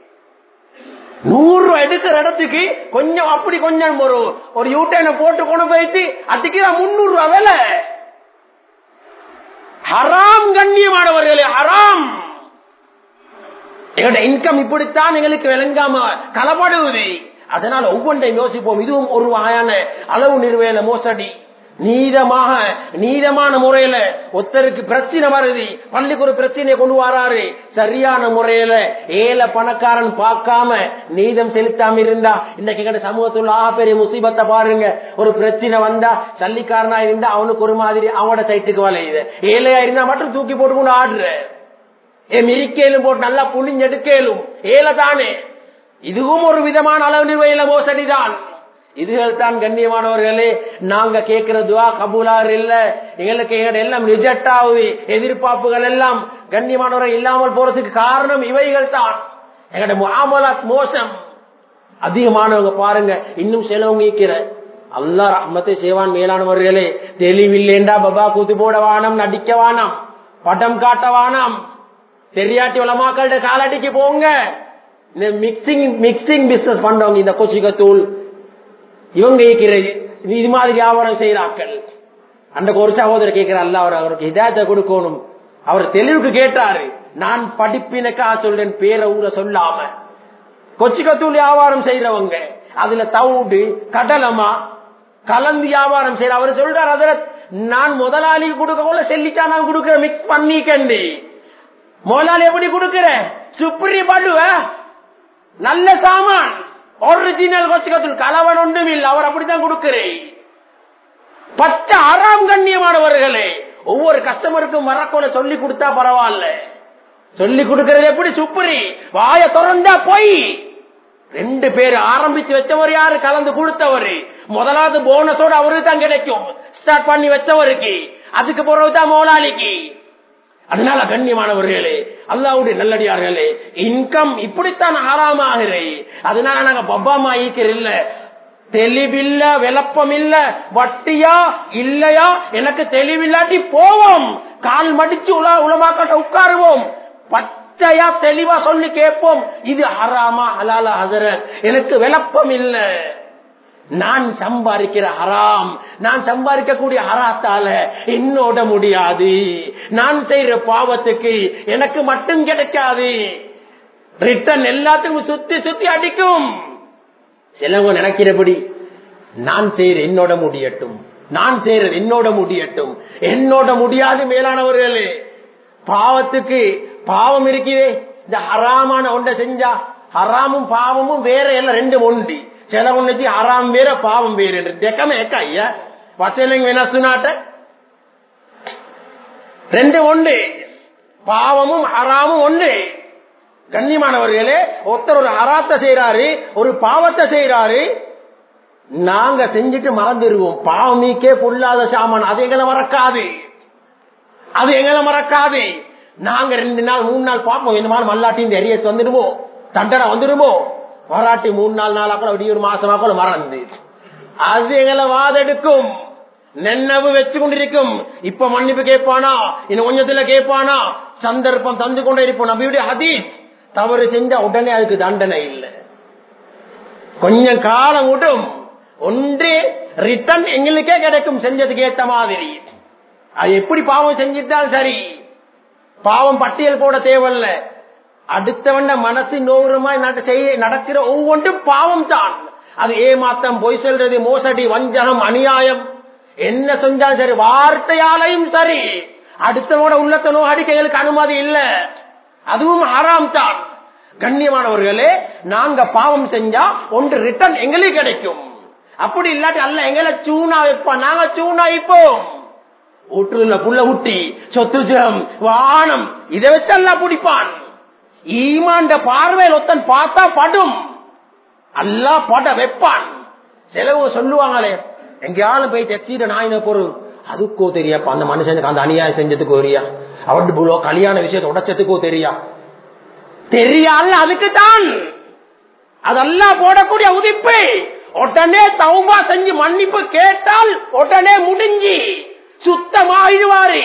நூறு ரூபாய் எடுக்கிற இடத்துக்கு கொஞ்சம் அப்படி கொஞ்சம் ஒரு ஒரு யூட்டனை போட்டு கொண்டு போயிட்டு அதுக்கு முன்னூறு ரூபாய் விலை ஹராம் கண்ணியமானவர்களே ஹராம் எங்களோட இன்கம் இப்படித்தான் எங்களுக்கு விளங்காம களப்படுவது அதனால ஒவ்வொன்றையும் யோசிப்போம் இதுவும் ஒரு வகையான அளவு நிறுவையில மோசடி நீதமாக நீதமான முறையில ஒருத்தருக்கு பிரச்சனை வருது பள்ளிக்கு ஒரு பிரச்சனையை கொண்டு வராரு சரியான முறையில ஏல பணக்காரன் பார்க்காம நீதம் செலுத்தாம இருந்தா இன்னைக்கு எங்க சமூகத்துல ஆ பெரிய முசீபத்தை பாருங்க ஒரு பிரச்சனை வந்தா சல்லிக்காரனா இருந்தா அவனுக்கு ஒரு மாதிரி அவனோட சைட்டுக்கு வலையுது ஏழையா இருந்தா மட்டும் தூக்கி போட்டு கொண்டு ஆடுற ஏ மிரிக்கேலும் போட்டு நல்லா புளிஞ்செடுக்கலும் ஏல தானே இதுவும் ஒரு விதமான அளவு நிர்வையில மோசடிதான் இதுகள் தான் கண்ணியமானவர்களே நாங்க கேட்கிற துவா கபூலார் இல்ல எங்களுக்கு எங்க எல்லாம் ரிஜெக்ட் ஆகுது எதிர்பார்ப்புகள் எல்லாம் கண்ணியமானவர்கள் இல்லாமல் போறதுக்கு காரணம் இவைகள் தான் எங்கட முகாமலாத் மோசம் அதிகமானவங்க பாருங்க இன்னும் சிலவங்க இருக்கிற அல்லா ரஹ்மத்தை செய்வான் மேலானவர்களே தெளிவில்லேண்டா பபா கூத்து போட வானம் நடிக்க வானம் படம் காட்ட வானம் தெரியாட்டி உலமாக்கள்கிட்ட காலடிக்கு போங்க இந்த மிக்சிங் மிக்சிங் பிசினஸ் பண்றவங்க இந்த கொச்சிக்க தூள் இவங்க இருக்கிற இது மாதிரி வியாபாரம் செய்யறாக்கள் அந்த ஒரு சகோதரர் கேட்கிறார் அல்ல அவர் அவருக்கு இதாயத்தை கொடுக்கணும் அவர் தெளிவுக்கு கேட்டாரு நான் படிப்பினக்கா சொல்றேன் பேர ஊரை சொல்லாம கொச்சிக்கத்தூள் வியாபாரம் செய்யறவங்க அதுல தவுடு கடலமா கலந்து வியாபாரம் செய்யற அவர் சொல்றார் அதுல நான் முதலாளிக்கு கொடுக்க கூட செல்லிச்சா நான் கொடுக்கிற மிக்ஸ் பண்ணிக்கண்டி முதலாளி எப்படி கொடுக்கிற சுப்ரி படுவ நல்ல சாமான் ஒரிஜினல் கொச்சிக்கத்தூள் கலவன் ஒன்றும் இல்லை அவர் அப்படித்தான் கொடுக்கிறேன் பச்சை அறாம் கண்ணியமானவர்களே ஒவ்வொரு கஸ்டமருக்கும் வரக்கோல சொல்லி கொடுத்தா பரவாயில்ல சொல்லி கொடுக்கறது எப்படி சுப்ரி வாய திறந்தா போய் ரெண்டு பேர் ஆரம்பிச்சு வச்சவர் யாரு கலந்து கொடுத்தவர் முதலாவது போனஸோட அவருக்கு தான் கிடைக்கும் ஸ்டார்ட் பண்ணி வச்சவருக்கு அதுக்கு பிறகுதான் முதலாளிக்கு அதனால கண்ணியமானவர்களே அல்லாவுடைய நல்லடியார்களே இன்கம் இப்படித்தான் ஆறாமாகிறே அதனால நாங்க பப்பாமா ஈக்கிற இல்ல தெளிவில்ல விளப்பம் இல்ல வட்டியா இல்லையா எனக்கு தெளிவில்லாட்டி போவோம் கால் மடிச்சு உலா உலமாக்கட்ட உட்காருவோம் பச்சையா தெளிவா சொல்லி கேட்போம் இது ஹராமா ஹலாலா ஹசர எனக்கு விளப்பம் இல்ல நான் சம்பாதிக்கிற ஹராம் நான் சம்பாதிக்கக்கூடிய ஹராத்தால என்னோட முடியாது நான் செய்யற பாவத்துக்கு எனக்கு மட்டும் கிடைக்காது ரிட்டன் எல்லாத்துக்கும் சுத்தி சுத்தி அடிக்கும் சிலவங்க நினைக்கிறபடி நான் செய்யற என்னோட முடியட்டும் நான் செய்யறது என்னோட முடியட்டும் என்னோட முடியாது மேலானவர்களே பாவத்துக்கு பாவம் இருக்குதே இந்த ஹராமான ஒன்றை செஞ்சா ஹராமும் பாவமும் வேற எல்லாம் ரெண்டு ஒண்டி சில ஒண்ணுக்கு ஹராம் வேற பாவம் வேற தெக்கமே ஏக்கா ஐயா வசலைங்க வேணா சுனாட்ட ரெண்டு ஒன்று பாவமும் ஹராமும் ஒன்று கண்ணியமானவர்களே ஒருத்தர் ஒரு அராத்த செய்யறாரு ஒரு பாவத்தை செய்யறாரு நாங்க செஞ்சுட்டு மறந்துடுவோம் பாவமிக்கே பொல்லாத சாமான் அது எங்களை மறக்காது அது எங்களை மறக்காது நாங்க ரெண்டு நாள் மூணு நாள் பார்ப்போம் இந்த மாதிரி மல்லாட்டி இந்த எரிய வந்துடுவோம் தண்டனை வந்துடுமோ வராட்டி மூணு நாலு நாளா கூட விடிய ஒரு மாசமா கூட மறந்து அது எங்களை வாதெடுக்கும் நென்னவு வச்சு கொண்டிருக்கும் இப்ப மன்னிப்பு கேட்பானா இன்னும் கொஞ்சத்துல கேட்பானா சந்தர்ப்பம் தந்து கொண்டே இருப்போம் நபியுடைய ஹதீஸ் தவறு செஞ்சா உடனே அதுக்கு தண்டனை இல்லை கொஞ்சம் காலம் விடும் ஒன்று ரிட்டர்ன் எங்களுக்கே கிடைக்கும் செஞ்சதுக்கு ஏத்த மாதிரி அது எப்படி பாவம் செஞ்சிட்டால் சரி பாவம் பட்டியல் போட தேவையில்ல அடுத்தவண்ட மனசு நோருமாய் நடக்கிற ஒவ்வொன்றும் பாவம் தான் அது ஏமாத்தம் பொய் சொல்றது மோசடி வஞ்சகம் அநியாயம் என்ன செஞ்சாலும் சரி வார்த்தையாலையும் சரி அடுத்தவோட உள்ளத்தை நோ அடிக்க எங்களுக்கு அனுமதி இல்ல அதுவும் ஆறாம் தான் கண்ணியமானவர்களே நாங்க பாவம் செஞ்சா ஒன்று ரிட்டர்ன் எங்களுக்கு கிடைக்கும் அப்படி இல்லாட்டி அல்ல எங்களை சூனா வைப்போம் நாங்க சூனா வைப்போம் ஊற்றுல புள்ள ஊட்டி சொத்து சிரம் வானம் இதை வச்செல்லாம் பிடிப்பான் ஈமாண்ட பார்வையில் ஒத்தன் பார்த்தா படும் அல்லா பட வைப்பான் செலவு சொல்லுவாங்களே எங்கேயாலும் போய் தெச்சீட நாயின பொருள் அதுக்கோ தெரியாப்பா அந்த மனுஷனுக்கு அந்த அநியாயம் செஞ்சதுக்கோ தெரியா அவட்டு புலோ கல்யாண விஷயத்தை உடைச்சதுக்கோ தெரியா தெரியால அதுக்கு தான் அதெல்லாம் போடக்கூடிய உதிப்பு உடனே தௌபா செஞ்சு மன்னிப்பு கேட்டால் உடனே முடிஞ்சு சுத்தமாயிடுவாரு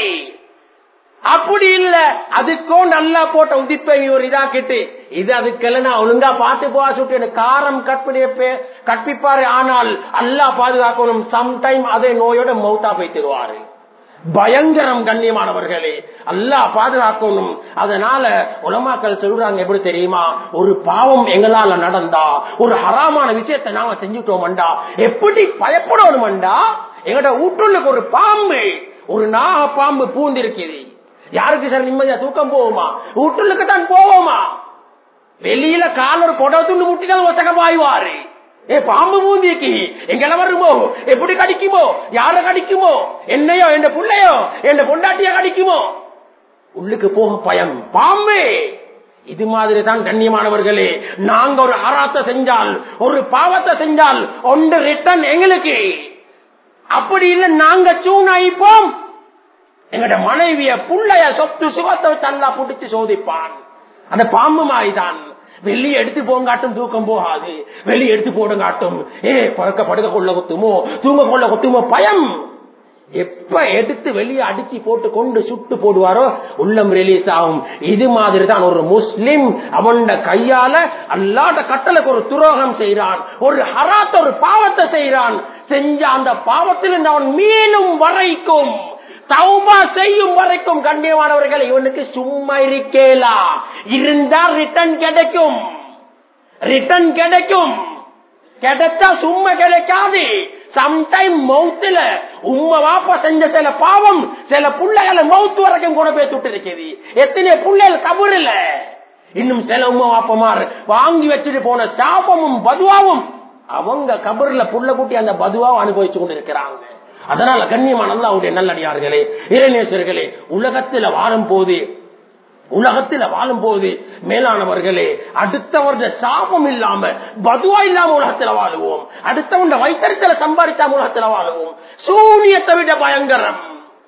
அப்படி இல்ல அதுக்கோ நல்லா போட்ட உதிப்பை ஒரு இதா கேட்டு இது அதுக்கெல்லாம் நான் ஒழுங்கா பார்த்து போவா சுட்டு எனக்கு காரம் கற்பிடிய கற்பிப்பாரு ஆனால் அல்லா பாதுகாக்கணும் சம்டைம் அதே நோயோட மௌத்தா போய் தருவாரு பயங்கரம் கண்ணியமானவர்களே அல்லா பாதுகாக்கணும் அதனால உலமாக்கள் சொல்றாங்க எப்படி தெரியுமா ஒரு பாவம் எங்களால நடந்தா ஒரு ஹராமான விஷயத்தை நாங்க செஞ்சுட்டோம்டா எப்படி பயப்படணும்டா எங்கட வீட்டுள்ளுக்கு ஒரு பாம்பு ஒரு நாக பாம்பு பூந்திருக்குது யாருக்கு சார் நிம்மதியா தூக்கம் போவோமா வீட்டுள்ளுக்கு தான் போவோமா வெளியில கால் ஒரு புடவை துண்டு முட்டிதான் ஒசகமாய்வாரு ஏ பாம்பு பூந்திக்கு எங்கெல்லாம் வருமோ எப்படி கடிக்குமோ யார கடிக்குமோ என்னையோ என் புள்ளையோ என் பொண்டாட்டிய கடிக்குமோ உள்ளுக்கு போக பயம் பாம்பே இது மாதிரி தான் கண்ணியமானவர்களே நாங்க ஒரு அராத்த செஞ்சால் ஒரு பாவத்தை செஞ்சால் ஒன்று ரிட்டன் எங்களுக்கு அப்படி இல்லை நாங்க சூனாயிப்போம் எங்கட மனைவிய புள்ளைய சொத்து சுகத்தை வச்சு அல்லா புடிச்சு சோதிப்பான் அந்த பாம்பு மாய்தான் வெளியே எடுத்து போங்காட்டும் தூக்கம் போகாது வெளியே எடுத்து போடுங்காட்டும் ஏ பழக்க படுக்க கொள்ள கொத்துமோ தூங்க கொள்ள கொத்துமோ பயம் எப்ப எடுத்து வெளியே அடிச்சு போட்டு கொண்டு சுட்டு போடுவாரோ உள்ளம் ரிலீஸ் ஆகும் இது மாதிரி தான் ஒரு முஸ்லிம் அவன் கையால அல்லாத கட்டளைக்கு ஒரு துரோகம் செய்யறான் ஒரு ஹராத்த ஒரு பாவத்தை செய்யறான் செஞ்ச அந்த பாவத்தில் அவன் மீளும் வரைக்கும் தௌபா செய்யும் வரைக்கும் கண்ணியமானவர்கள் இவனுக்கு சும்மா இருக்கேலா இருந்தா ரிட்டர்ன் கிடைக்கும் ரிட்டர்ன் கிடைக்கும் கிடைச்சா சும்மா கிடைக்காது சம்டைம் மவுத்துல உண்மை வாப்பா செஞ்ச சில பாவம் சில புள்ளைகளை மவுத்து வரைக்கும் கூட போய் சுட்டு இருக்குது எத்தனை புள்ளைகள் கபுரில் இன்னும் சில உண்மை வாப்பமார் வாங்கி வச்சுட்டு போன சாபமும் பதுவாவும் அவங்க கபர்ல புள்ள கூட்டி அந்த பதுவாவை அனுபவிச்சு கொண்டு இருக்கிறாங்க அதனால கண்ணியமான அல்லாவுடைய நல்லடியார்களே இறைநேசர்களே உலகத்துல வாழும் போது உலகத்துல வாழும் போது மேலானவர்களே அடுத்தவருடைய சாபம் இல்லாம பதுவா இல்லாம உலகத்துல வாழுவோம் அடுத்தவண்ட வைத்தறிச்சல சம்பாதிச்சாம உலகத்துல வாழுவோம் சூனியத்தை விட பயங்கரம்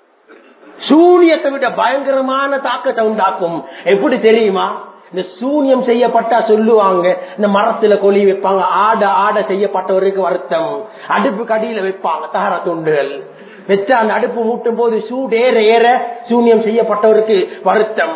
சூனியத்தை விட பயங்கரமான தாக்கத்தை உண்டாக்கும் எப்படி தெரியுமா இந்த சூனியம் செய்யப்பட்டா சொல்லுவாங்க இந்த மரத்துல கொலி வைப்பாங்க ஆட ஆட செய்யப்பட்டவருக்கு வருத்தம் அடுப்பு கடியில வைப்பாங்க தகர துண்டுகள் வச்சு அந்த அடுப்பு மூட்டும் போது சூடு ஏற ஏற சூனியம் செய்யப்பட்டவருக்கு வருத்தம்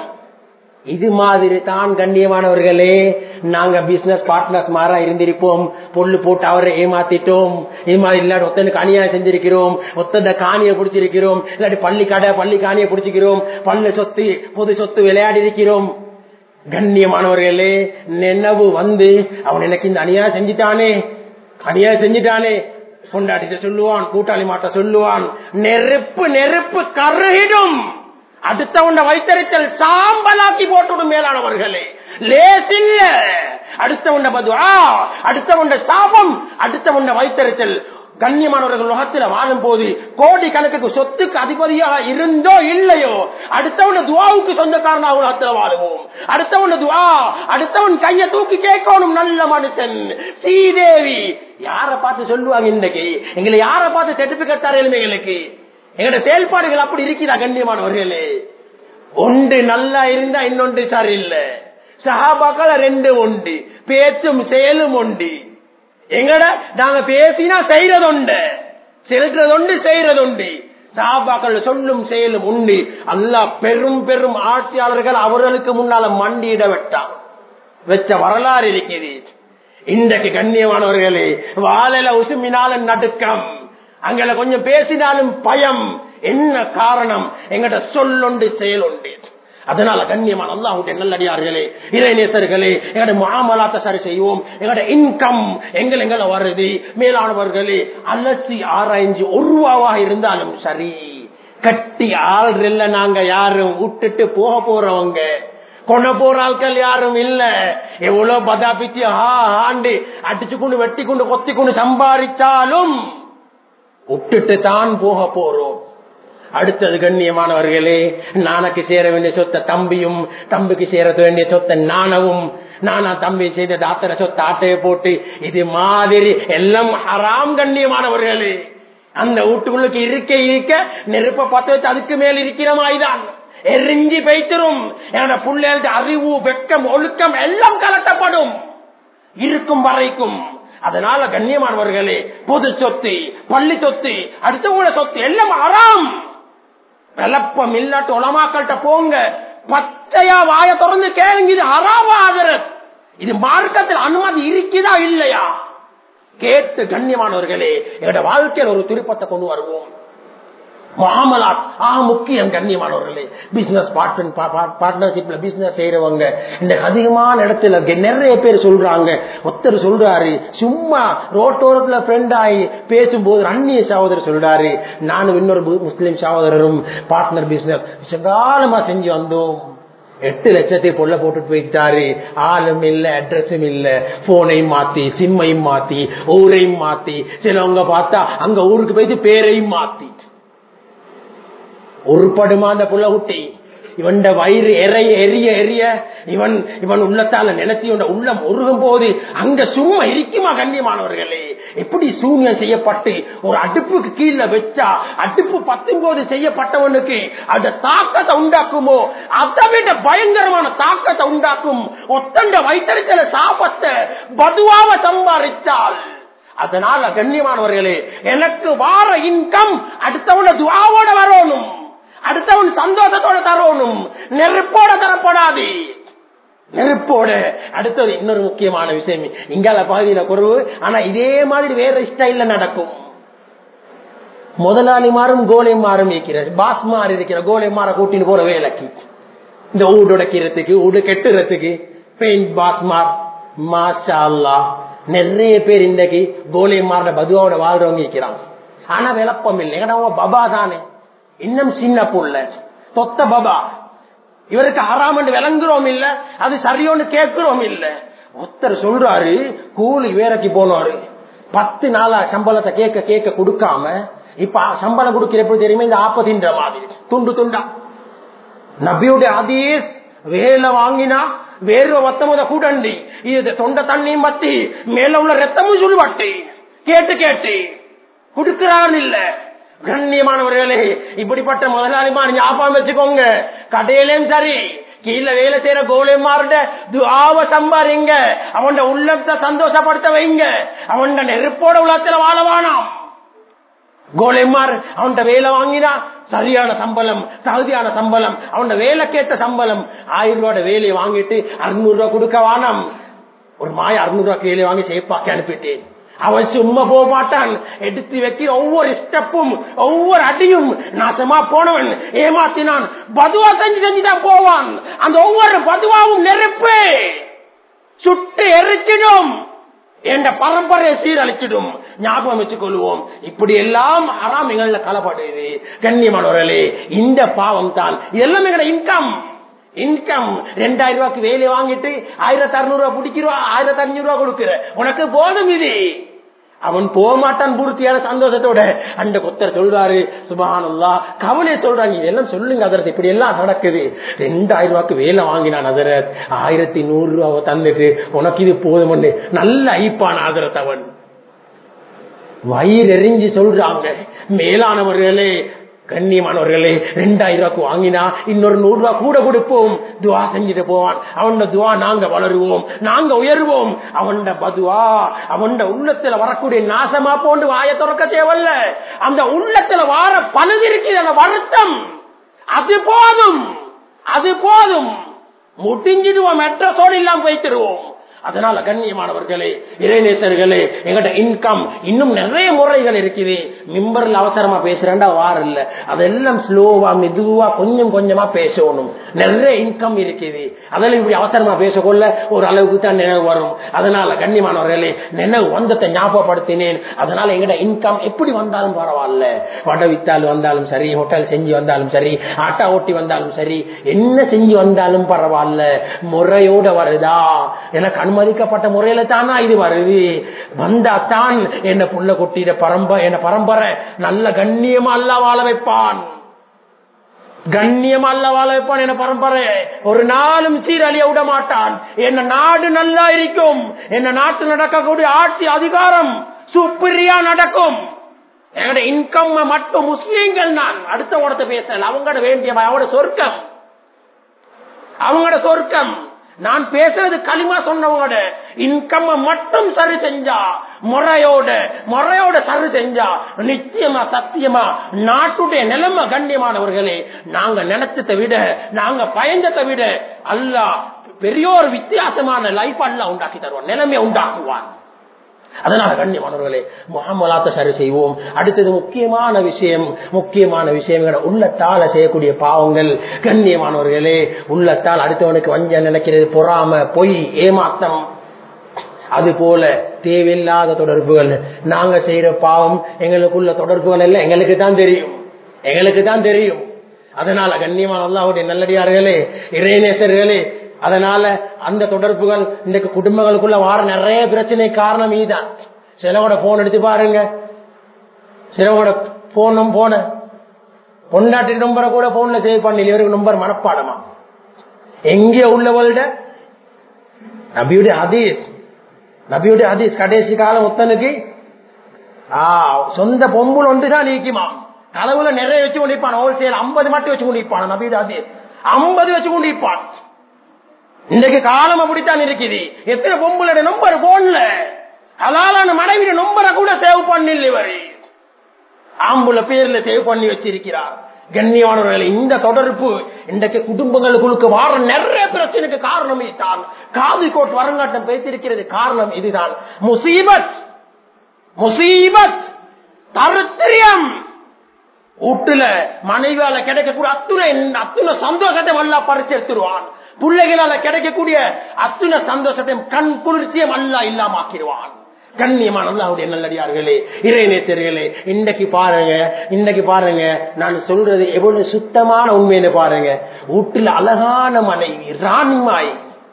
இது மாதிரி தான் கண்ணியமானவர்களே நாங்க பிசினஸ் பார்ட்னர்ஸ் மாறா இருந்திருப்போம் பொண்ணு போட்டு அவரை ஏமாத்திட்டோம் ஏமா இல்லாட்டி ஒத்தனுக்கு அநியாயம் செஞ்சிருக்கிறோம் ஒத்தன காணியை பிடிச்சிருக்கிறோம் இல்லாட்டி பள்ளி கடை பள்ளி காணியை பிடிச்சிக்கிறோம் பல்லு சொத்து பொது சொத்து விளையாடி இருக்கிறோம் கண்ணியமானவர்களே நினைவு வந்து அவன் எனக்கு இந்த அநியாயம் செஞ்சிட்டானே அநியாயம் செஞ்சிட்டானே கொண்டாட்டிட்ட சொல்லுவான் கூட்டாளி மாட்ட சொல்லுவான் நெருப்பு நெருப்பு கருகிடும் அடுத்தவண்ட வைத்தறித்தல் சாம்பலாக்கி போட்டுடும் மேலானவர்களே லேசில்ல அடுத்தவண்ட பதுவா அடுத்தவண்ட சாபம் அடுத்தவண்ட வைத்தறித்தல் கண்ணியமானவர்கள் உலகத்தில் வாழும் போது கோடி கணக்குக்கு சொத்துக்கு அதிபதியாக இருந்தோ இல்லையோ அடுத்தவன துவாவுக்கு சொந்தக்காரனாக உலகத்தில் வாழுவோம் அடுத்தவன துவா அடுத்தவன் கைய தூக்கி கேட்கணும் நல்ல மனுஷன் ஸ்ரீதேவி யார பார்த்து சொல்லுவாங்க இன்னைக்கு எங்களை யார பார்த்து சர்டிபிகேட் தர எங்களுக்கு எங்களோட செயல்பாடுகள் அப்படி இருக்குதா கண்ணியமானவர்களே ஒன்று நல்லா இருந்தா இன்னொன்று சரியில்லை சஹாபாக்கள ரெண்டு உண்டு பேச்சும் செயலும் உண்டு எங்கட நாங்க பேசினா செய்யறதுண்டு செலுத்துறதுண்டு செய்யறதுண்டு சாபாக்கள் சொல்லும் செயலும் உண்டு அல்லா பெரும் பெரும் ஆட்சியாளர்கள் அவர்களுக்கு முன்னால மண்டியிட வெட்டான் வச்ச வரலாறு இருக்குது இன்றைக்கு கண்ணியமானவர்களே வாழல உசுமினாலும் நடுக்கம் அங்கல கொஞ்சம் பேசினாலும் பயம் என்ன காரணம் எங்கட சொல்லொண்டு செயலுண்டு அதனால கண்ணியமான அல்லாஹுடைய நல்லடியார்களே இறைநேசர்களே எங்களோட மாமலாத்த சரி செய்வோம் எங்களோட இன்கம் எங்கள் எங்களை வருது மேலானவர்களே அலசி ஆராய்ஞ்சு ஒரு ரூபாவாக இருந்தாலும் சரி கட்டி ஆள்றில்ல நாங்க யாரும் விட்டுட்டு போக போறவங்க கொண்ட போற ஆட்கள் யாரும் இல்ல எவ்வளவு பதாபிச்சு ஆண்டு அடிச்சு கொண்டு வெட்டி கொண்டு கொத்தி கொண்டு சம்பாதிச்சாலும் விட்டுட்டு தான் போக போறோம் அடுத்தது கண்ணியமானவர்களே நானக்கு சேர வேண்டிய சொத்த தம்பியும் தம்பிக்கு சேர வேண்டிய சொத்த நானவும் நானா தம்பி செய்த தாத்தர சொத்த ஆட்டையை போட்டு இது மாதிரி எல்லாம் ஹராம் கண்ணியமானவர்களே அந்த வீட்டுக்குள்ளுக்கு இருக்க இருக்க நெருப்ப பத்த வச்சு அதுக்கு மேல் இருக்கிற மாதிரிதான் எரிஞ்சி பெய்த்திரும் என்னோட பிள்ளைகளுக்கு அறிவு வெக்கம் ஒழுக்கம் எல்லாம் கலட்டப்படும் இருக்கும் வரைக்கும் அதனால கண்ணியமானவர்களே பொது சொத்து பள்ளி சொத்து அடுத்தவங்கள சொத்து எல்லாம் அறாம் விளப்பம் இல்லாட்டு உலமாக்கள்கிட்ட போங்க பச்சையா வாய திறந்து கேளுங்க இது அறாவா ஆதரவு இது மார்க்கத்தில் அனுமதி இருக்குதா இல்லையா கேட்டு கண்ணியமானவர்களே எங்களோட வாழ்க்கையில் ஒரு திருப்பத்தை கொண்டு வருவோம் மாமலாட் ஆ முக்கியம் கண்ணியமானவர்களே பிசினஸ் பார்ட்னர்ஷிப்ல பிசினஸ் செய்யறவங்க இந்த அதிகமான இடத்துல நிறைய பேர் சொல்றாங்க ஒருத்தர் சொல்றாரு சும்மா ரோட்டோரத்துல ஃப்ரெண்ட் ஆகி பேசும்போது அந்நிய சகோதரர் சொல்றாரு நானும் இன்னொரு முஸ்லிம் சகோதரரும் பார்ட்னர் பிசினஸ் காலமா செஞ்சு வந்தோம் எட்டு லட்சத்தை பொல்ல போட்டுட்டு போயிட்டாரு ஆளும் இல்ல அட்ரஸும் இல்ல போனையும் மாத்தி சிம்மையும் மாத்தி ஊரையும் மாத்தி சிலவங்க பார்த்தா அங்க ஊருக்கு போயிட்டு பேரையும் மாத்தி உருப்படுமா அந்த புள்ள குட்டி இவன் வயிறு எறைய எரிய எரிய இவன் இவன் உள்ளத்தால நினைச்சு இவன் உள்ளம் உருகும் போது அங்க சும்மா இருக்குமா கண்ணியமானவர்களே எப்படி சூன்யம் செய்யப்பட்டு ஒரு அடுப்புக்கு கீழே வச்சா அடுப்பு பத்தும் போது செய்யப்பட்டவனுக்கு அந்த தாக்கத்தை உண்டாக்குமோ அதை விட பயங்கரமான தாக்கத்தை உண்டாக்கும் ஒத்தண்ட வைத்தறிச்சல சாபத்தை பதுவாக சம்பாதித்தால் அதனால கண்ணியமானவர்களே எனக்கு வார இன்கம் அடுத்தவன துவாவோட வரணும் அடுத்தவன் சந்தோஷத்தோட தரணும் நெருப்போட தரப்படாது நெருப்போட அடுத்தது இன்னொரு முக்கியமான விஷயம் இங்கால பகுதியில குறைவு ஆனா இதே மாதிரி வேற ஸ்டைல்ல நடக்கும் முதலாளி மாறும் கோலை மாறும் இருக்கிற பாஸ் மாறி இருக்கிற கோலை மாற கூட்டின்னு போற வேலைக்கு இந்த ஊடு உடைக்கிறதுக்கு ஊடு கெட்டுறதுக்கு பெயிண்ட் பாஸ் மார் மாஷா அல்லா நிறைய பேர் இன்றைக்கு கோலை மாற பதுவாவோட வாழ்றவங்க இருக்கிறாங்க ஆனா விளப்பம் இல்லை ஏன்னா பபா தானே இன்னும் சின்ன புள்ள தொத்த பபா இவருக்கு ஆறாம் விளங்குறோம் இல்ல அது சரியோன்னு கேட்கிறோம் இல்ல ஒருத்தர் சொல்றாரு கூலி வேலைக்கு போனாரு பத்து நாளா சம்பளத்தை கேட்க கேட்க கொடுக்காம இப்ப சம்பளம் கொடுக்கிறப்ப தெரியுமா இந்த ஆப்பதின்ற மாதிரி துண்டு துண்டா நபியுடைய அதீஸ் வேலை வாங்கினா வேர்வை வத்தமுத கூடண்டி இது தொண்ட தண்ணியும் பத்தி மேல உள்ள ரத்தமும் சொல்லுவாட்டி கேட்டு கேட்டு கொடுக்கிறான் இல்ல கண்ணியமானவர்களே இப்படிப்பட்ட முதலாளிமார் ஞாபகம் வச்சுக்கோங்க கடையிலும் சரி கீழே வேலை செய்யற கோலிமார்ட துவாவ சம்பாரிங்க அவன் உள்ளத்தை சந்தோஷப்படுத்த வைங்க அவன் நெருப்போட உலகத்துல வாழவானாம் கோலிமார் அவன் வேலை வாங்கினா சரியான சம்பளம் தகுதியான சம்பளம் அவன் வேலைக்கேற்ற சம்பளம் ஆயிரம் ரூபாய் வேலையை வாங்கிட்டு அறுநூறு ரூபாய் கொடுக்க வானம் ஒரு மாய அறுநூறு ரூபாய்க்கு வேலையை வாங்கி சேப்பாக்கி அனுப்பிட்டேன் அவன் சும்மா போக மாட்டான் எடுத்து வைக்கிற ஒவ்வொரு ஸ்டெப்பும் ஒவ்வொரு அடியும் நாசமா போனவன் ஏமாத்தினான் பதுவா செஞ்சு செஞ்சுதான் போவான் அந்த ஒவ்வொரு பதுவாவும் நெருப்பு சுட்டு எரிச்சிடும் என்ற பரம்பரையை சீரழிச்சிடும் ஞாபகம் வச்சுக் கொள்வோம் இப்படி எல்லாம் அறாம் எங்கள கலப்படுது கண்ணியமானவர்களே இந்த பாவம் தான் இதெல்லாம் எங்களோட இன்கம் இன்கம் ரெண்டாயிரம் ரூபாய்க்கு வேலையை வாங்கிட்டு ஆயிரத்தி அறுநூறு ரூபாய் பிடிக்கிறோம் ஆயிரத்தி அஞ்சூறு ரூபாய் கொடுக்கிற உனக்கு போதும் இது அவன் போக மாட்டான் பூர்த்தியான சந்தோஷத்தோட அந்த கொத்தர் சொல்றாரு சுபானல்லா கவலை சொல்றாங்க இதெல்லாம் சொல்லுங்க அதரத் இப்படி எல்லாம் நடக்குது ரெண்டாயிரம் ரூபாய்க்கு வேலை வாங்கினான் அதரத் ஆயிரத்தி நூறு ரூபாவை தந்துட்டு உனக்கு இது போதும் நல்ல ஐப்பான் ஆதரத் அவன் வயிறெறிஞ்சு சொல்றாங்க மேலானவர்களே கண்ணியமானவர்களே ரெண்டாயிரம் ரூபாய்க்கு வாங்கினா இன்னொரு நூறு ரூபாய் கூட கொடுப்போம் துவா செஞ்சுட்டு போவான் அவன் துவா நாங்க வளருவோம் நாங்க உயர்வோம் அவன் பதுவா அவன் உள்ளத்துல வரக்கூடிய நாசமா போன்று வாய திறக்க தேவல்ல அந்த உள்ளத்துல வார பழுது இருக்குது அந்த வருத்தம் அது போதும் அது போதும் முடிஞ்சிடுவோம் மெட்ரஸோடு இல்லாம வைத்திருவோம் அதனால கண்ணியமானவர்களே இளைஞர்களே எங்கட இன்கம் இன்னும் நிறைய முறைகள் இருக்குது மிம்பர்ல அவசரமா பேசுறேன்டா வார இல்ல அதெல்லாம் ஸ்லோவா மெதுவா கொஞ்சம் கொஞ்சமா பேசணும் நிறைய இன்கம் இருக்குது அதெல்லாம் இப்படி அவசரமா பேசக்கொள்ள ஒரு அளவுக்கு தான் நினைவு வரும் அதனால கண்ணியமானவர்களே நினைவு வந்தத்தை ஞாபகப்படுத்தினேன் அதனால எங்கட இன்கம் எப்படி வந்தாலும் பரவாயில்ல வடை வித்தால் வந்தாலும் சரி ஹோட்டல் செஞ்சு வந்தாலும் சரி ஆட்டா ஓட்டி வந்தாலும் சரி என்ன செஞ்சு வந்தாலும் பரவாயில்ல முறையோட வருதா எனக்கு அனுமதிக்கப்பட்ட முறையில தானா இது வருது வந்தா தான் என்ன புள்ள கொட்டிட பரம்பரை என்ன பரம்பரை நல்ல கண்ணியமா அல்ல வாழ வைப்பான் கண்ணியம் அல்ல வாழ வைப்பான் என்ன பரம்பரை ஒரு நாளும் சீரழிய விட மாட்டான் என்ன நாடு நல்லா இருக்கும் என்ன நாட்டு நடக்கக்கூடிய ஆட்சி அதிகாரம் சுப்பிரியா நடக்கும் என்னோட இன்கம் மட்டும் முஸ்லீம்கள் நான் அடுத்த உடத்த பேசல அவங்களோட வேண்டிய அவங்களோட சொர்க்கம் அவங்களோட சொர்க்கம் நான் பேசுறது களிமா சொன்னவங்களோட இன்கம் மட்டும் சரி செஞ்சா முறையோட முறையோட சரி செஞ்சா நிச்சயமா சத்தியமா நாட்டுடைய நிலைமை கண்ணியமானவர்களே நாங்க நினைச்சதை விட நாங்க பயந்ததை விட அல்லாஹ் பெரிய ஒரு வித்தியாசமான லைஃப் அல்லாஹ் உண்டாக்கி தருவான் நிலைமை உண்டாக்குவான் அதனால கண்ணியமானவர்களே முகமலாத்த சரி செய்வோம் அடுத்தது முக்கியமான விஷயம் முக்கியமான விஷயங்கள் உள்ளத்தால செய்யக்கூடிய பாவங்கள் கண்ணியமானவர்களே உள்ளத்தால் அடுத்தவனுக்கு வஞ்ச நினைக்கிறது பொறாம பொய் ஏமாத்தம் அது போல தேவையில்லாத தொடர்புகள் நாங்க செய்யற பாவம் எங்களுக்குள்ள தொடர்புகள் எல்லாம் எங்களுக்கு தான் தெரியும் எங்களுக்கு தான் தெரியும் அதனால கண்ணியமான அல்லாவுடைய நல்லடியார்களே இறைநேசர்களே அதனால அந்த தொடர்புகள் இன்றைக்கு குடும்பங்களுக்குள்ள வார நிறைய பிரச்சனை காரணம் இதுதான் சிலவோட போன் எடுத்து பாருங்க சிலவோட போனும் போன பொண்டாட்டி நம்பரை கூட போன்ல சேவ் பண்ணி இவருக்கு நம்பர் மனப்பாடமா எங்கே உள்ளவள்ட நபியுடைய ஹதீஸ் நபியுடைய ஹதீஸ் கடைசி காலம் ஒத்தனுக்கு சொந்த பொம்புள் ஒன்றுதான் நீக்குமா களவுல நிறைய வச்சு கொண்டிருப்பான் ஹோல்சேல் ஐம்பது மட்டும் வச்சு கொண்டிருப்பான் நபியுடைய ஹதீஸ் ஐம்பது வச்சு கொண்டிருப்பான் இன்றைக்கு காலம் அப்படித்தான் இருக்குது எத்தனை பொம்பளோட நம்பர் போன்ல அதாலான மனைவிய நம்பரை கூட சேவ் பண்ணல இவர் ஆம்புல பேர்ல சேவ் பண்ணி வச்சிருக்கிறார் கண்ணியமானவர்கள் இந்த தொடர்பு இன்றைக்கு குடும்பங்களுக்குள்ளுக்கு வார நிறைய பிரச்சனைக்கு காரணம் இதுதான் காவி கோட் வரங்காட்டம் பேசியிருக்கிறது காரணம் இதுதான் முசீபத் முசீபத் தருத்திரியம் வீட்டுல மனைவியால கிடைக்கக்கூடிய அத்துணை அத்துணை சந்தோஷத்தை நல்லா பறிச்சு எடுத்துருவான் பிள்ளைகளால கிடைக்கக்கூடிய அத்துணை சந்தோஷத்தை கண் குளிர்ச்சியம் அல்லா இல்லாமக்கிடுவான் கண்ணியமான அல்லாவுடைய நல்லடியார்களே இறைநேசர்களே இன்னைக்கு பாருங்க இன்னைக்கு பாருங்க நான் சொல்றது எவ்வளவு சுத்தமான உண்மைன்னு பாருங்க வீட்டுல அழகான மனைவி ராணிமாய்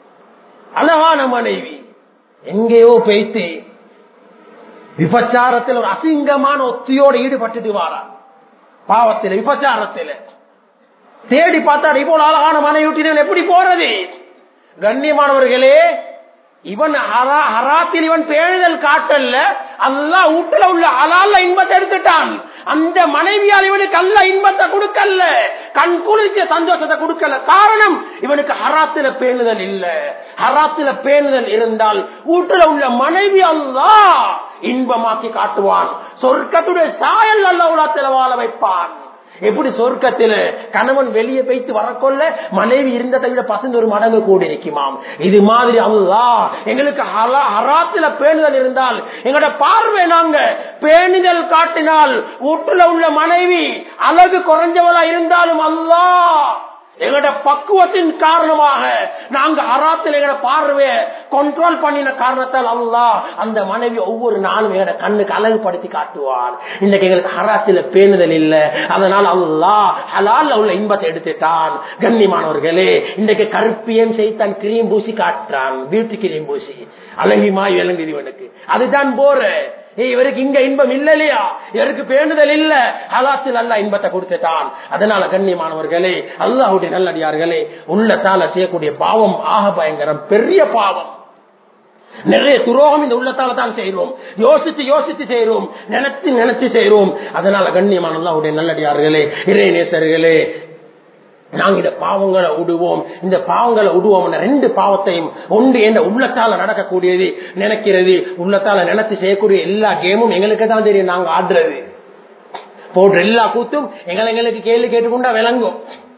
அழகான மனைவி எங்கேயோ பேய்த்து விபச்சாரத்தில் ஒரு அசிங்கமான ஒத்தியோடு ஈடுபட்டுட்டு வாரா பாவத்தில் விபச்சாரத்தில் தேடி பார்த்தா இப்போ அழகான மனைவிட்டினவன் எப்படி போறது கண்ணியமானவர்களே இவன் ஹராத்தில் இவன் பேணுதல் காட்டல்ல அல்லா வீட்டுல உள்ள அலால இன்பத்தை எடுத்துட்டான் அந்த மனைவியால் இவனுக்கு அல்ல இன்பத்தை கொடுக்கல கண் குளிர்ச்சிய சந்தோஷத்தை கொடுக்கல காரணம் இவனுக்கு ஹராத்தில பேணுதல் இல்ல ஹராத்தில பேணுதல் இருந்தால் வீட்டுல உள்ள மனைவி அல்லா இன்பமாக்கி காட்டுவான் சொர்க்கத்துடைய சாயல் அல்ல உலகத்தில் வாழ வைப்பான் எப்படி சொர்க்கத்தில் கணவன் வெளியே போய்த்து வரக்கொள்ள மனைவி இருந்ததை விட பசங்க ஒரு மடங்கு கூடி இருக்குமாம் இது மாதிரி அல்லா எங்களுக்கு ஹராத்துல பேணுதல் இருந்தால் எங்களோட பார்வை நாங்க பேணுதல் காட்டினால் வீட்டுல உள்ள மனைவி அழகு குறைஞ்சவளா இருந்தாலும் அல்லா எங்களோட பக்குவத்தின் காரணமாக நாங்க அராத்தில் எங்களோட பார்வையை கண்ட்ரோல் பண்ணின காரணத்தால் அல்லா அந்த மனைவி ஒவ்வொரு நாளும் எங்களோட கண்ணுக்கு அழகுபடுத்தி காட்டுவார் இன்னைக்கு எங்களுக்கு ஹராத்தில் பேணுதல் இல்ல அதனால் அல்லா ஹலால் உள்ள இன்பத்தை எடுத்துட்டான் கண்ணியமானவர்களே இன்னைக்கு கருப்பியம் செய்தான் கிரீம் பூசி காட்டுறான் பியூட்டி கிரீம் பூசி அழகிமாய் விளங்குது இவனுக்கு அதுதான் போற இவருக்கு இங்க இன்பம் இல்ல இல்லையா இவருக்கு பேணுதல் இல்ல ஹலாத்தில் அல்ல இன்பத்தை கொடுத்துட்டான் அதனால கண்ணியமானவர்களே அல்லாஹுடைய நல்லடியார்களே உள்ளத்தால செய்யக்கூடிய பாவம் ஆக பயங்கரம் பெரிய பாவம் நிறைய துரோகம் இந்த உள்ளத்தால தான் செய்கிறோம் யோசிச்சு யோசிச்சு செய்கிறோம் நினைச்சு நினைச்சு செய்கிறோம் அதனால கண்ணியமான அல்லாஹுடைய நல்லடியார்களே இறைநேசர்களே நாங்க இந்த பாவங்களை விடுவோம் இந்த பாவங்களை விடுவோம் ரெண்டு பாவத்தையும் ஒன்று என்ற உள்ளத்தால நடக்கக்கூடியது நினைக்கிறது உள்ளத்தால நினைச்சு செய்யக்கூடிய எல்லா கேமும் எங்களுக்கு தான் தெரியும் நாங்க ஆடுறது போடுற எல்லா கூத்தும் எங்களை எங்களுக்கு கேள்வி கேட்டுக்கொண்டா விளங்கும்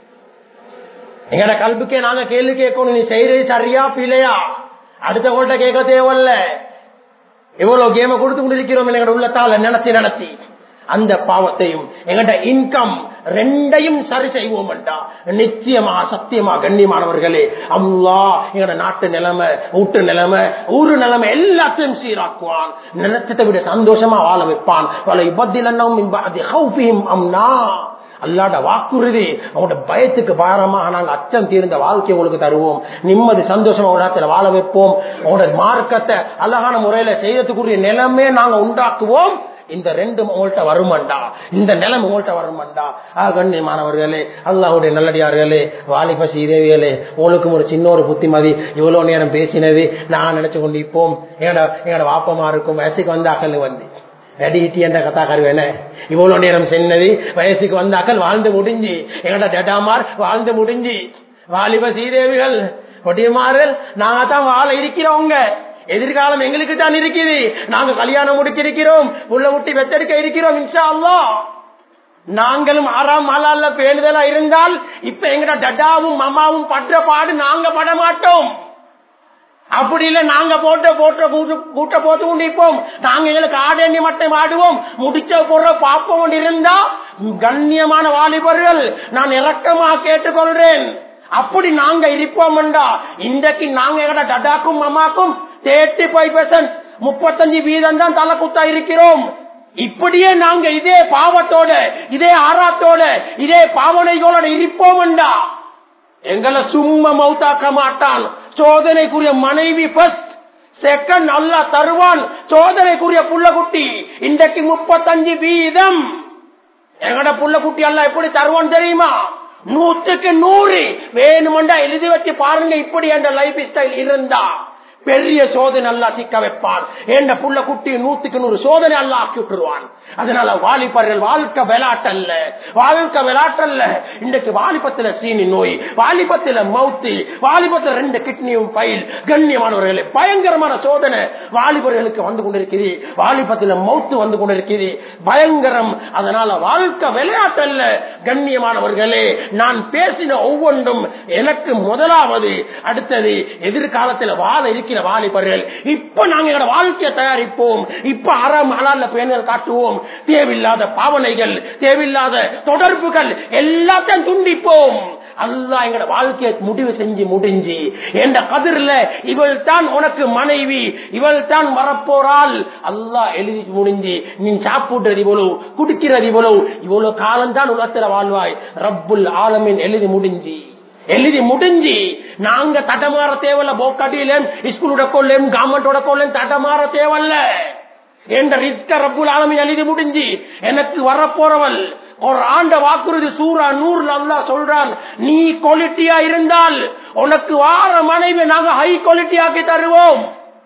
எங்கட கல்புக்கே நாங்க கேள்வி கேட்கணும் நீ செய்யறது சரியா பிழையா அடுத்த கோட்ட கேட்க தேவையில்ல எவ்வளவு கேம கொடுத்து கொண்டிருக்கிறோம் எங்களோட உள்ளத்தால நினைச்சு நினைச்சு அந்த பாவத்தையும் எங்கட இன்கம் ரெண்டையும் சரி செய்வோம் நிச்சயமா சத்தியமா கண்ணியமானவர்களே அம்லா எங்கட நாட்டு நிலைமை ஊட்டு நிலைமை ஊரு நிலைமை எல்லாத்தையும் சீராக்குவான் நினைச்சதை விட சந்தோஷமா வாழ வைப்பான் பல இப்பத்திலும் அம்னா அல்லாட வாக்குறுதி அவங்களோட பயத்துக்கு பாரமாக நாங்க அச்சம் தீர்ந்த வாழ்க்கை உங்களுக்கு தருவோம் நிம்மதி சந்தோஷமா ஒரு இடத்துல வாழ வைப்போம் உங்களோட மார்க்கத்தை அழகான முறையில செய்யறதுக்குரிய நிலைமை நாங்க உண்டாக்குவோம் இந்த ரெண்டு உங்கள்கிட்ட வருமண்டா இந்த நிலம் உங்கள்கிட்ட வருமண்டா ஆ கண்ணியமானவர்களே அல்லாவுடைய நல்லடியார்களே வாலிப சீதேவிகளே உங்களுக்கும் ஒரு சின்ன ஒரு புத்திமதி இவ்வளவு நேரம் பேசினது நான் நினைச்சு கொண்டு இப்போம் எங்கட எங்கட வாப்பமா இருக்கும் வயசுக்கு வந்து அகல் வந்து ரெடிட்டி என்ற கதா கருவேன இவ்வளவு நேரம் சென்னது வயசுக்கு வந்த அக்கல் வாழ்ந்து முடிஞ்சு எங்கட டேட்டாமார் வாழ்ந்து முடிஞ்சு வாலிப சீதேவிகள் கொடியமாறல் நாங்க தான் வாழ இருக்கிறோங்க எதிர்காலம் எங்களுக்கு தான் இருக்குது நாங்க கல்யாணம் முடிச்சிருக்கிறோம் உள்ள விட்டு வெத்தெடுக்க இருக்கிறோம் இன்ஷா அல்லாஹ் நாங்களும் ஆறாம் மாலால பேணுதலா இருந்தால் இப்ப எங்கட டட்டாவும் மமாவும் பற்ற பாடு நாங்க பட மாட்டோம் அப்படி இல்ல நாங்க போட்ட போட்ட கூட்டு கூட்ட போட்டு கொண்டிருப்போம் நாங்க எங்களுக்கு ஆடேண்டி மட்டும் ஆடுவோம் முடிச்ச பொருள பார்ப்போம் இருந்தா கண்ணியமான வாலிபர்கள் நான் இறக்கமா கேட்டுக்கொள்றேன் அப்படி நாங்க இருப்போம் இன்றைக்கு நாங்க எங்கட டடாக்கும் மமாக்கும் தேர்ட்டி ஃபைவ் பெர்சன்ட் முப்பத்தஞ்சு வீதம் தான் தலை குத்தா இருக்கிறோம் இப்படியே நாங்க இதே பாவத்தோட இதே ஆராத்தோட இதே பாவனைகளோட இருப்போம்டா எங்களை சும்மா மௌத்தாக்க மாட்டான் சோதனைக்குரிய மனைவி ஃபர்ஸ்ட் செகண்ட் அல்லா தருவான் சோதனைக்குரிய புள்ள குட்டி இன்றைக்கு முப்பத்தஞ்சு வீதம் எங்கட புள்ள குட்டி அல்ல எப்படி தருவான் தெரியுமா நூத்துக்கு நூறு வேணுமெண்டா எழுதி வச்சு பாருங்க இப்படி என்ற லைஃப் ஸ்டைல் இருந்தா பெரிய சோதனை அல்லா சிக்க வைப்பான் என்ற புள்ள குட்டி நூத்துக்கு நூறு சோதனை அல்லா ஆக்கி விட்டுருவான் அதனால வாலிபர்கள் வாழ்க்கை விளாட்டல்ல வாழ்க்கை விளாட்டல்ல இன்றைக்கு வாலிபத்துல சீனி நோய் வாலிபத்துல மவுத்து வாலிபத்துல ரெண்டு கிட்னியும் பயில் கண்ணியமானவர்களே பயங்கரமான சோதனை வாலிபர்களுக்கு வந்து கொண்டிருக்குது வாலிபத்துல மவுத்து வந்து கொண்டிருக்குது பயங்கரம் அதனால வாழ்க்கை விளையாட்டல்ல கண்ணியமானவர்களே நான் பேசின ஒவ்வொன்றும் எனக்கு முதலாவது அடுத்தது எதிர்காலத்தில் வாழ இருக்கிற வாலிபர்கள் இப்ப நாங்க எங்களோட வாழ்க்கையை தயாரிப்போம் இப்ப அறம் அலால பேனர் காட்டுவோம் தேவையில்லாத பாவனைகள் தேவையில்லாத தொடர்புகள் எல்லாத்தையும் துண்டிப்போம் அல்லா எங்கட வாழ்க்கையை முடிவு செஞ்சு முடிஞ்சு என்ற கதிரில் இவள் தான் உனக்கு மனைவி இவள் தான் வரப்போறாள் அல்லா எழுதி முடிஞ்சு நீ சாப்பிடுறது இவ்வளவு குடிக்கிறது இவ்வளவு இவ்வளவு காலம் தான் உலகத்துல வாழ்வாய் ரப்புல் ஆலமின் எழுதி முடிஞ்சு எழுதி முடிஞ்சு நாங்க தட்டமாற தேவையில்ல போக்காட்டியிலும் ஸ்கூல் உடக்கோல்லையும் கவர்மெண்ட் உடக்கோல்லையும் தட்டமாற தேவையில்ல என்ற ரிஸ்க ரப்புல் ஆலமின் எழுதி முடிஞ்சு எனக்கு வரப்போறவள் ஒரு ஆண்ட வாக்குறுதி சூரா நூறு அல்லா சொல்றான் நீ குவாலிட்டியா இருந்தால் உனக்கு வார மனைவி நாங்க ஹை குவாலிட்டி ஆக்கி தருவோம்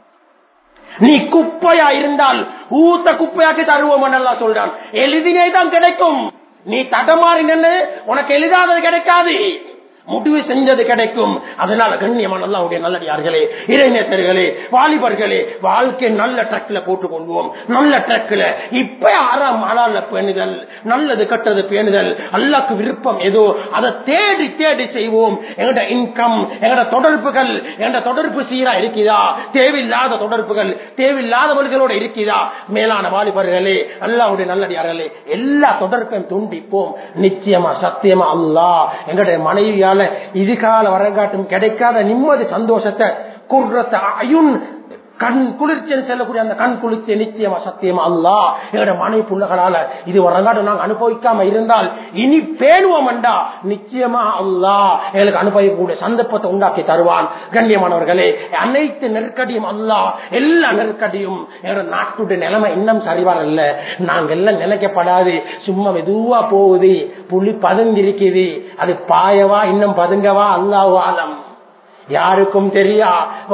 நீ குப்பையா இருந்தால் ஊத்த குப்பையாக்கி தருவோம் அல்லா சொல்றான் எளிதினே தான் கிடைக்கும் நீ தடமாறி நின்று உனக்கு எளிதானது கிடைக்காது முடிவு செஞ்சது கிடைக்கும் அதனால கண்ணியமான அல்லாவுடைய நல்லடியார்களே இளைஞர்களே வாலிபர்களே வாழ்க்கை நல்ல ட்ரக்ல போட்டுக் கொள்வோம் நல்ல ட்ரக்ல இப்ப ஆறாம் ஆளால பேணுதல் நல்லது கட்டது பேணுதல் அல்லாக்கு விருப்பம் ஏதோ அதை தேடி தேடி செய்வோம் எங்கட இன்கம் எங்கட தொடர்புகள் எங்கட தொடர்பு சீரா இருக்குதா தேவையில்லாத தொடர்புகள் தேவையில்லாதவர்களோட இருக்குதா மேலான வாலிபர்களே அல்லாவுடைய நல்லடியார்களே எல்லா தொடர்பையும் துண்டிப்போம் நிச்சயமா சத்தியமா அல்லா எங்களுடைய மனைவியால் இதுகால வரங்காட்டும் கிடைக்காத நிம்மதி சந்தோஷத்தை குர்ரத்த அயுன் கண் குளிர்ச்சின்னு செல்லக்கூடிய அந்த கண் குளிர்ச்சி நிச்சயமா சத்தியமா அல்லா எங்களோட மனை புள்ளகளால இது வரங்காட்டும் நாங்க அனுபவிக்காம இருந்தால் இனி பேணுவோம்டா நிச்சயமா அல்லா எங்களுக்கு அனுபவிக்கக்கூடிய சந்தர்ப்பத்தை உண்டாக்கி தருவான் கண்ணியமானவர்களே அனைத்து நெருக்கடியும் அல்லா எல்லா நெருக்கடியும் எங்களோட நாட்டுடைய நிலைமை இன்னும் சரிவரல நாங்க எல்லாம் நினைக்கப்படாது சும்மா மெதுவா போகுது புள்ளி பதுங்கிருக்குது அது பாயவா இன்னும் பதுங்கவா அல்லாஹ் ஆலம் யாருக்கும் தெரியா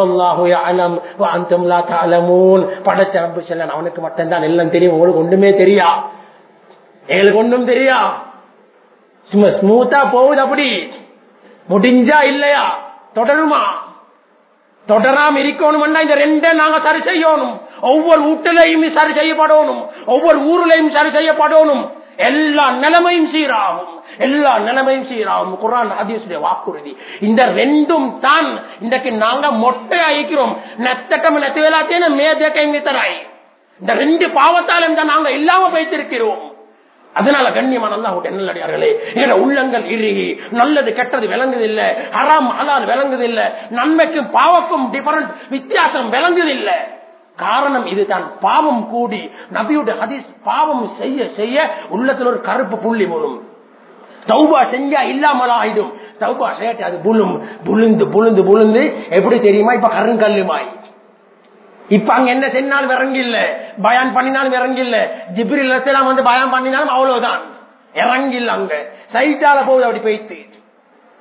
படைச்ச ரப்பு செல்லன் அவனுக்கு மட்டும்தான் எல்லாம் தெரியும் உங்களுக்கு ஒண்ணுமே தெரியா எங்களுக்கு ஒண்ணும் தெரியா சும்மா ஸ்மூத்தா போகுது அப்படி முடிஞ்சா இல்லையா தொடருமா தொடராம இருக்கணும்னா இந்த ரெண்டே நாங்க சரி செய்யணும் ஒவ்வொரு வீட்டிலையும் சரி செய்யப்படணும் ஒவ்வொரு ஊர்லயும் சரி செய்யப்படணும் எல்லா நிலைமையும் சீராகும் எல்லா நிலைமையும் சீராகும் குரான் ஹதீசுடைய வாக்குறுதி இந்த ரெண்டும் தான் இன்றைக்கு நாங்க மொட்டை அழிக்கிறோம் நெத்தட்டம் நெத்தவேலாத்தேன மேதேக்கை மித்தராய் இந்த ரெண்டு பாவத்தாலும் தான் நாங்க இல்லாம வைத்திருக்கிறோம் அதனால கண்ணியமான அல்லாஹுடைய நல்லடியார்களே என உள்ளங்கள் இறுகி நல்லது கெட்டது விளங்குதில்லை ஹராம் அலால் விளங்குதில்லை நன்மைக்கும் பாவக்கும் டிஃபரண்ட் வித்தியாசம் விளங்குதில்லை காரணம் இதுதான் பாவம் கூடி நபியுடைய ஹதீஸ் பாவம் செய்ய செய்ய உள்ளத்தில் ஒரு கருப்பு புள்ளி மூலம் தௌபா செஞ்சா இல்லாமல் ஆயிடும் தௌபா செய்யாட்டி அது புழும் புழுந்து புழுந்து புழுந்து எப்படி தெரியுமா இப்ப கருங்கல்லுமாய் இப்ப அங்க என்ன செஞ்சாலும் இறங்கில்ல பயான் பண்ணினாலும் இறங்கில்ல ஜிப்ரில் வந்து பயான் பண்ணினாலும் அவ்வளவுதான் இறங்கில்ல அங்க சைட்டால போகுது அப்படி போயிட்டு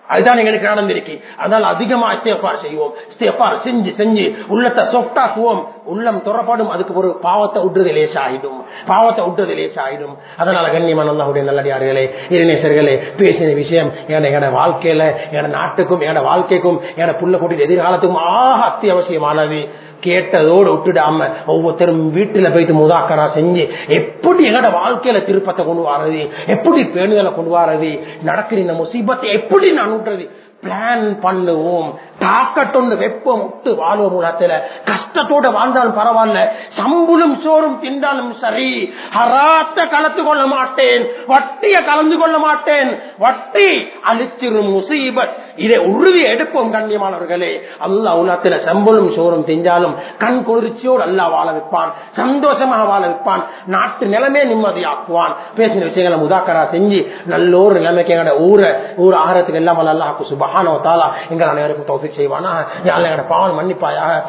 அதுதான் எங்களுக்கு நடந்திருக்கு அதனால அதிகமா இஸ்திஃபார் செய்வோம் இஸ்திஃபார் செஞ்சு செஞ்சு உள்ளத்தை சொஃப்டாக்குவோம் உள்ளம் துறப்படும் அதுக்கு ஒரு பாவத்தை விட்டுறது லேசாயிடும் பாவத்தை விட்டுறது லேசாயிடும் அதனால கண்ணியமான அல்லாஹ்வுடைய நல்லடியார்களே இறைநேசர்களே பேசின விஷயம் என என வாழ்க்கையில என நாட்டுக்கும் என வாழ்க்கைக்கும் என புள்ள கூட்டிட்டு எதிர்காலத்துக்கும் ஆக அத்தியாவசியமானது கேட்டதோடு விட்டுடாம ஒவ்வொருத்தரும் வீட்டுல போயிட்டு முதாக்கரா செஞ்சு எப்படி எங்கட வாழ்க்கையில திருப்பத்தை கொண்டு வர்றது எப்படி பேணுதலை கொண்டு வர்றது நடக்கிற இந்த முசீபத்தை எப்படி நான் விட்டுறது பிளான் பண்ணுவோம் தாக்கட்டொண்டு வெப்பம் விட்டு வாழ்வோம் உலகத்துல கஷ்டத்தோட வாழ்ந்தாலும் பரவாயில்ல சம்புலும் சோறும் திண்டாலும் சரி ஹராத்த கலந்து கொள்ள மாட்டேன் வட்டிய கலந்து கொள்ள மாட்டேன் வட்டி அழிச்சிரும் முசீபத் இதை உறுதி எடுப்போம் கண்ணியமானவர்களே அல்லா உலகத்துல சம்பளும் சோறும் திஞ்சாலும் கண் குளிர்ச்சியோடு அல்லா வாழ வைப்பான் சந்தோஷமாக வாழ வைப்பான் நாட்டு நிலைமை நிம்மதியாக்குவான் பேசின விஷயங்களை முதாக்கரா செஞ்சு நல்லோரு நிலைமைக்கு எங்கட ஊரை ஊர் ஆகிறதுக்கு எல்லாம் அல்லாஹ் சுபஹானோ தாலா எங்கள் அனைவருக்கும் தோஃபிக் செய்வானா யாழ் எங்கட பாவன் மன்னிப்பாயாக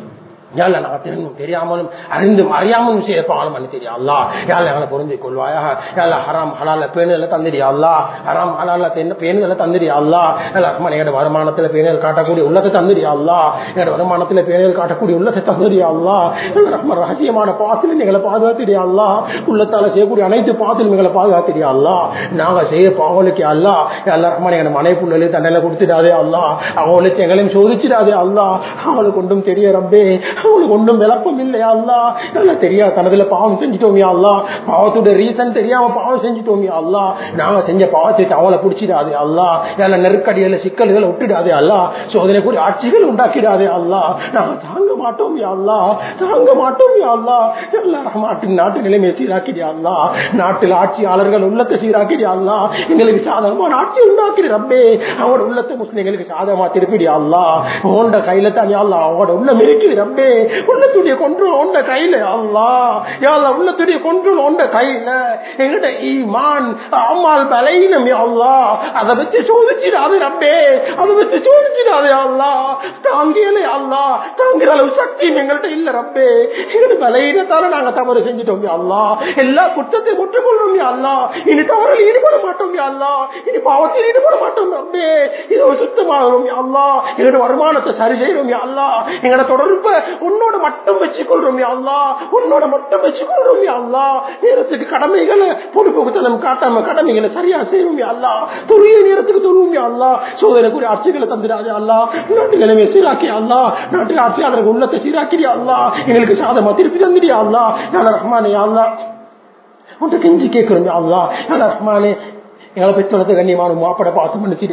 யாழ் நாங்க தெரிந்தும் தெரியாமலும் அறிந்தும் அறியாமலும் செய்ய பாவம் பண்ணி தெரியும் அல்லா யாழ் எங்களை பொருந்தி கொள்வாயா யாழ் ஹராம் ஹலால பேணுதல தந்திரியா அல்லா ஹராம் ஹலால பேணுதல தந்திரியா அல்லா ரஹ்மான் எங்களோட வருமானத்துல பேணுதல் காட்டக்கூடிய உள்ளத்தை தந்திரியா அல்லா எங்களோட வருமானத்துல பேணுதல் காட்டக்கூடிய உள்ளத்தை தந்திரியா அல்லா ரஹ்மான் ரகசியமான பாத்திலும் எங்களை பாதுகாத்திரியா அல்லா உள்ளத்தால செய்யக்கூடிய அனைத்து பாத்திலும் எங்களை பாதுகாத்திரியா அல்லா நாங்க செய்ய பாவலுக்கு அல்லா எல்லா ரஹ்மான் எங்க மனை புள்ளலே தண்டனை கொடுத்துடாதே அல்லா அவங்களுக்கு எங்களையும் சோதிச்சிடாதே அல்லா அவங்களுக்கு ஒன்றும் தெரிய ரப்பே அவங்களுக்கு ஒன்றும் விளப்பம் இல்லையா அல்லா எல்லாம் தெரியாது தனதுல பாவம் செஞ்சுட்டோம் அல்லா பாவத்தோட ரீசன் தெரியாம பாவம் செஞ்சுட்டோம் அல்லா நாங்க செஞ்ச பாவத்துக்கு அவளை பிடிச்சிடாதே அல்லா எல்லாம் நெருக்கடியில சிக்கல்களை விட்டுடாதே அல்லா சோதனைக்குரிய ஆட்சிகள் உண்டாக்கிடாதே அல்லா நாங்க தாங்க மாட்டோம் அல்லா தாங்க மாட்டோம் அல்லா எல்லா நாட்டு நாட்டு நிலைமையை சீராக்கிறியா அல்லா நாட்டில் ஆட்சியாளர்கள் உள்ளத்தை சீராக்கிறியா அல்லா எங்களுக்கு சாதகமான ஆட்சி உண்டாக்கிற ரப்பே அவனோட உள்ளத்தை முஸ்லிம்களுக்கு சாதகமா திருப்பிடியா அல்லா உன்னோட கையில தான் அல்லா அவனோட உள்ளம் இருக்குது ரப்பே உள்ளத்துடைய கொன்று உண்ட கையில அல்லா யாழ்லா உள்ளத்துடைய கொன்று உண்ட கையில எங்கிட்ட ஈமான் அம்மாள் பலையினம் அல்லா அதை வச்சு சோதிச்சிடாது ரப்பே அதை வச்சு சோதிச்சிடாது அல்லா தாங்கியல அல்லா தாங்கிற அளவு சக்தி எங்கள்கிட்ட இல்ல ரப்பே எங்கிட்ட பலையினத்தால நாங்க தவறு செஞ்சுட்டோம் அல்லா எல்லா குற்றத்தை முற்றுக்கொள்றோம் அல்லா இனி தவறில் ஈடுபட மாட்டோம் அல்லா இனி பாவத்தில் ஈடுபட மாட்டோம் ரப்பே இது ஒரு சுத்தமாகிறோம் அல்லா எங்களோட வருமானத்தை சரி செய்யறோம் அல்லா எங்களோட தொடர்பை உன்னோட மட்டும் வச்சுக்கொள்றோம் அல்லா உன்னோட மட்டும் வச்சுக்கொள்றோம் அல்லா நேரத்துக்கு கடமைகளை பொறுப்புத்தனம் காட்டாம கடமைகளை சரியா செய்வோம் அல்லா துரிய நேரத்துக்கு தொழுவோம் அல்லா சோதனைக்குரிய ஆட்சிகளை தந்துடாது அல்லா நாட்டு நிலைமையை சீராக்கி அல்லா நாட்டு ஆட்சியாளருக்கு உள்ளத்தை சீராக்கிறியா அல்லா எங்களுக்கு சாதமா திருப்பி தந்துடியா அல்லா யார ரஹ்மானே அல்லா உன்ட்ட கெஞ்சி கேட்கிறோம் அல்லா யார ரஹ்மானே எங்களை பெற்றோட கண்ணியமான மாப்பட பார்த்து மன்னிச்சு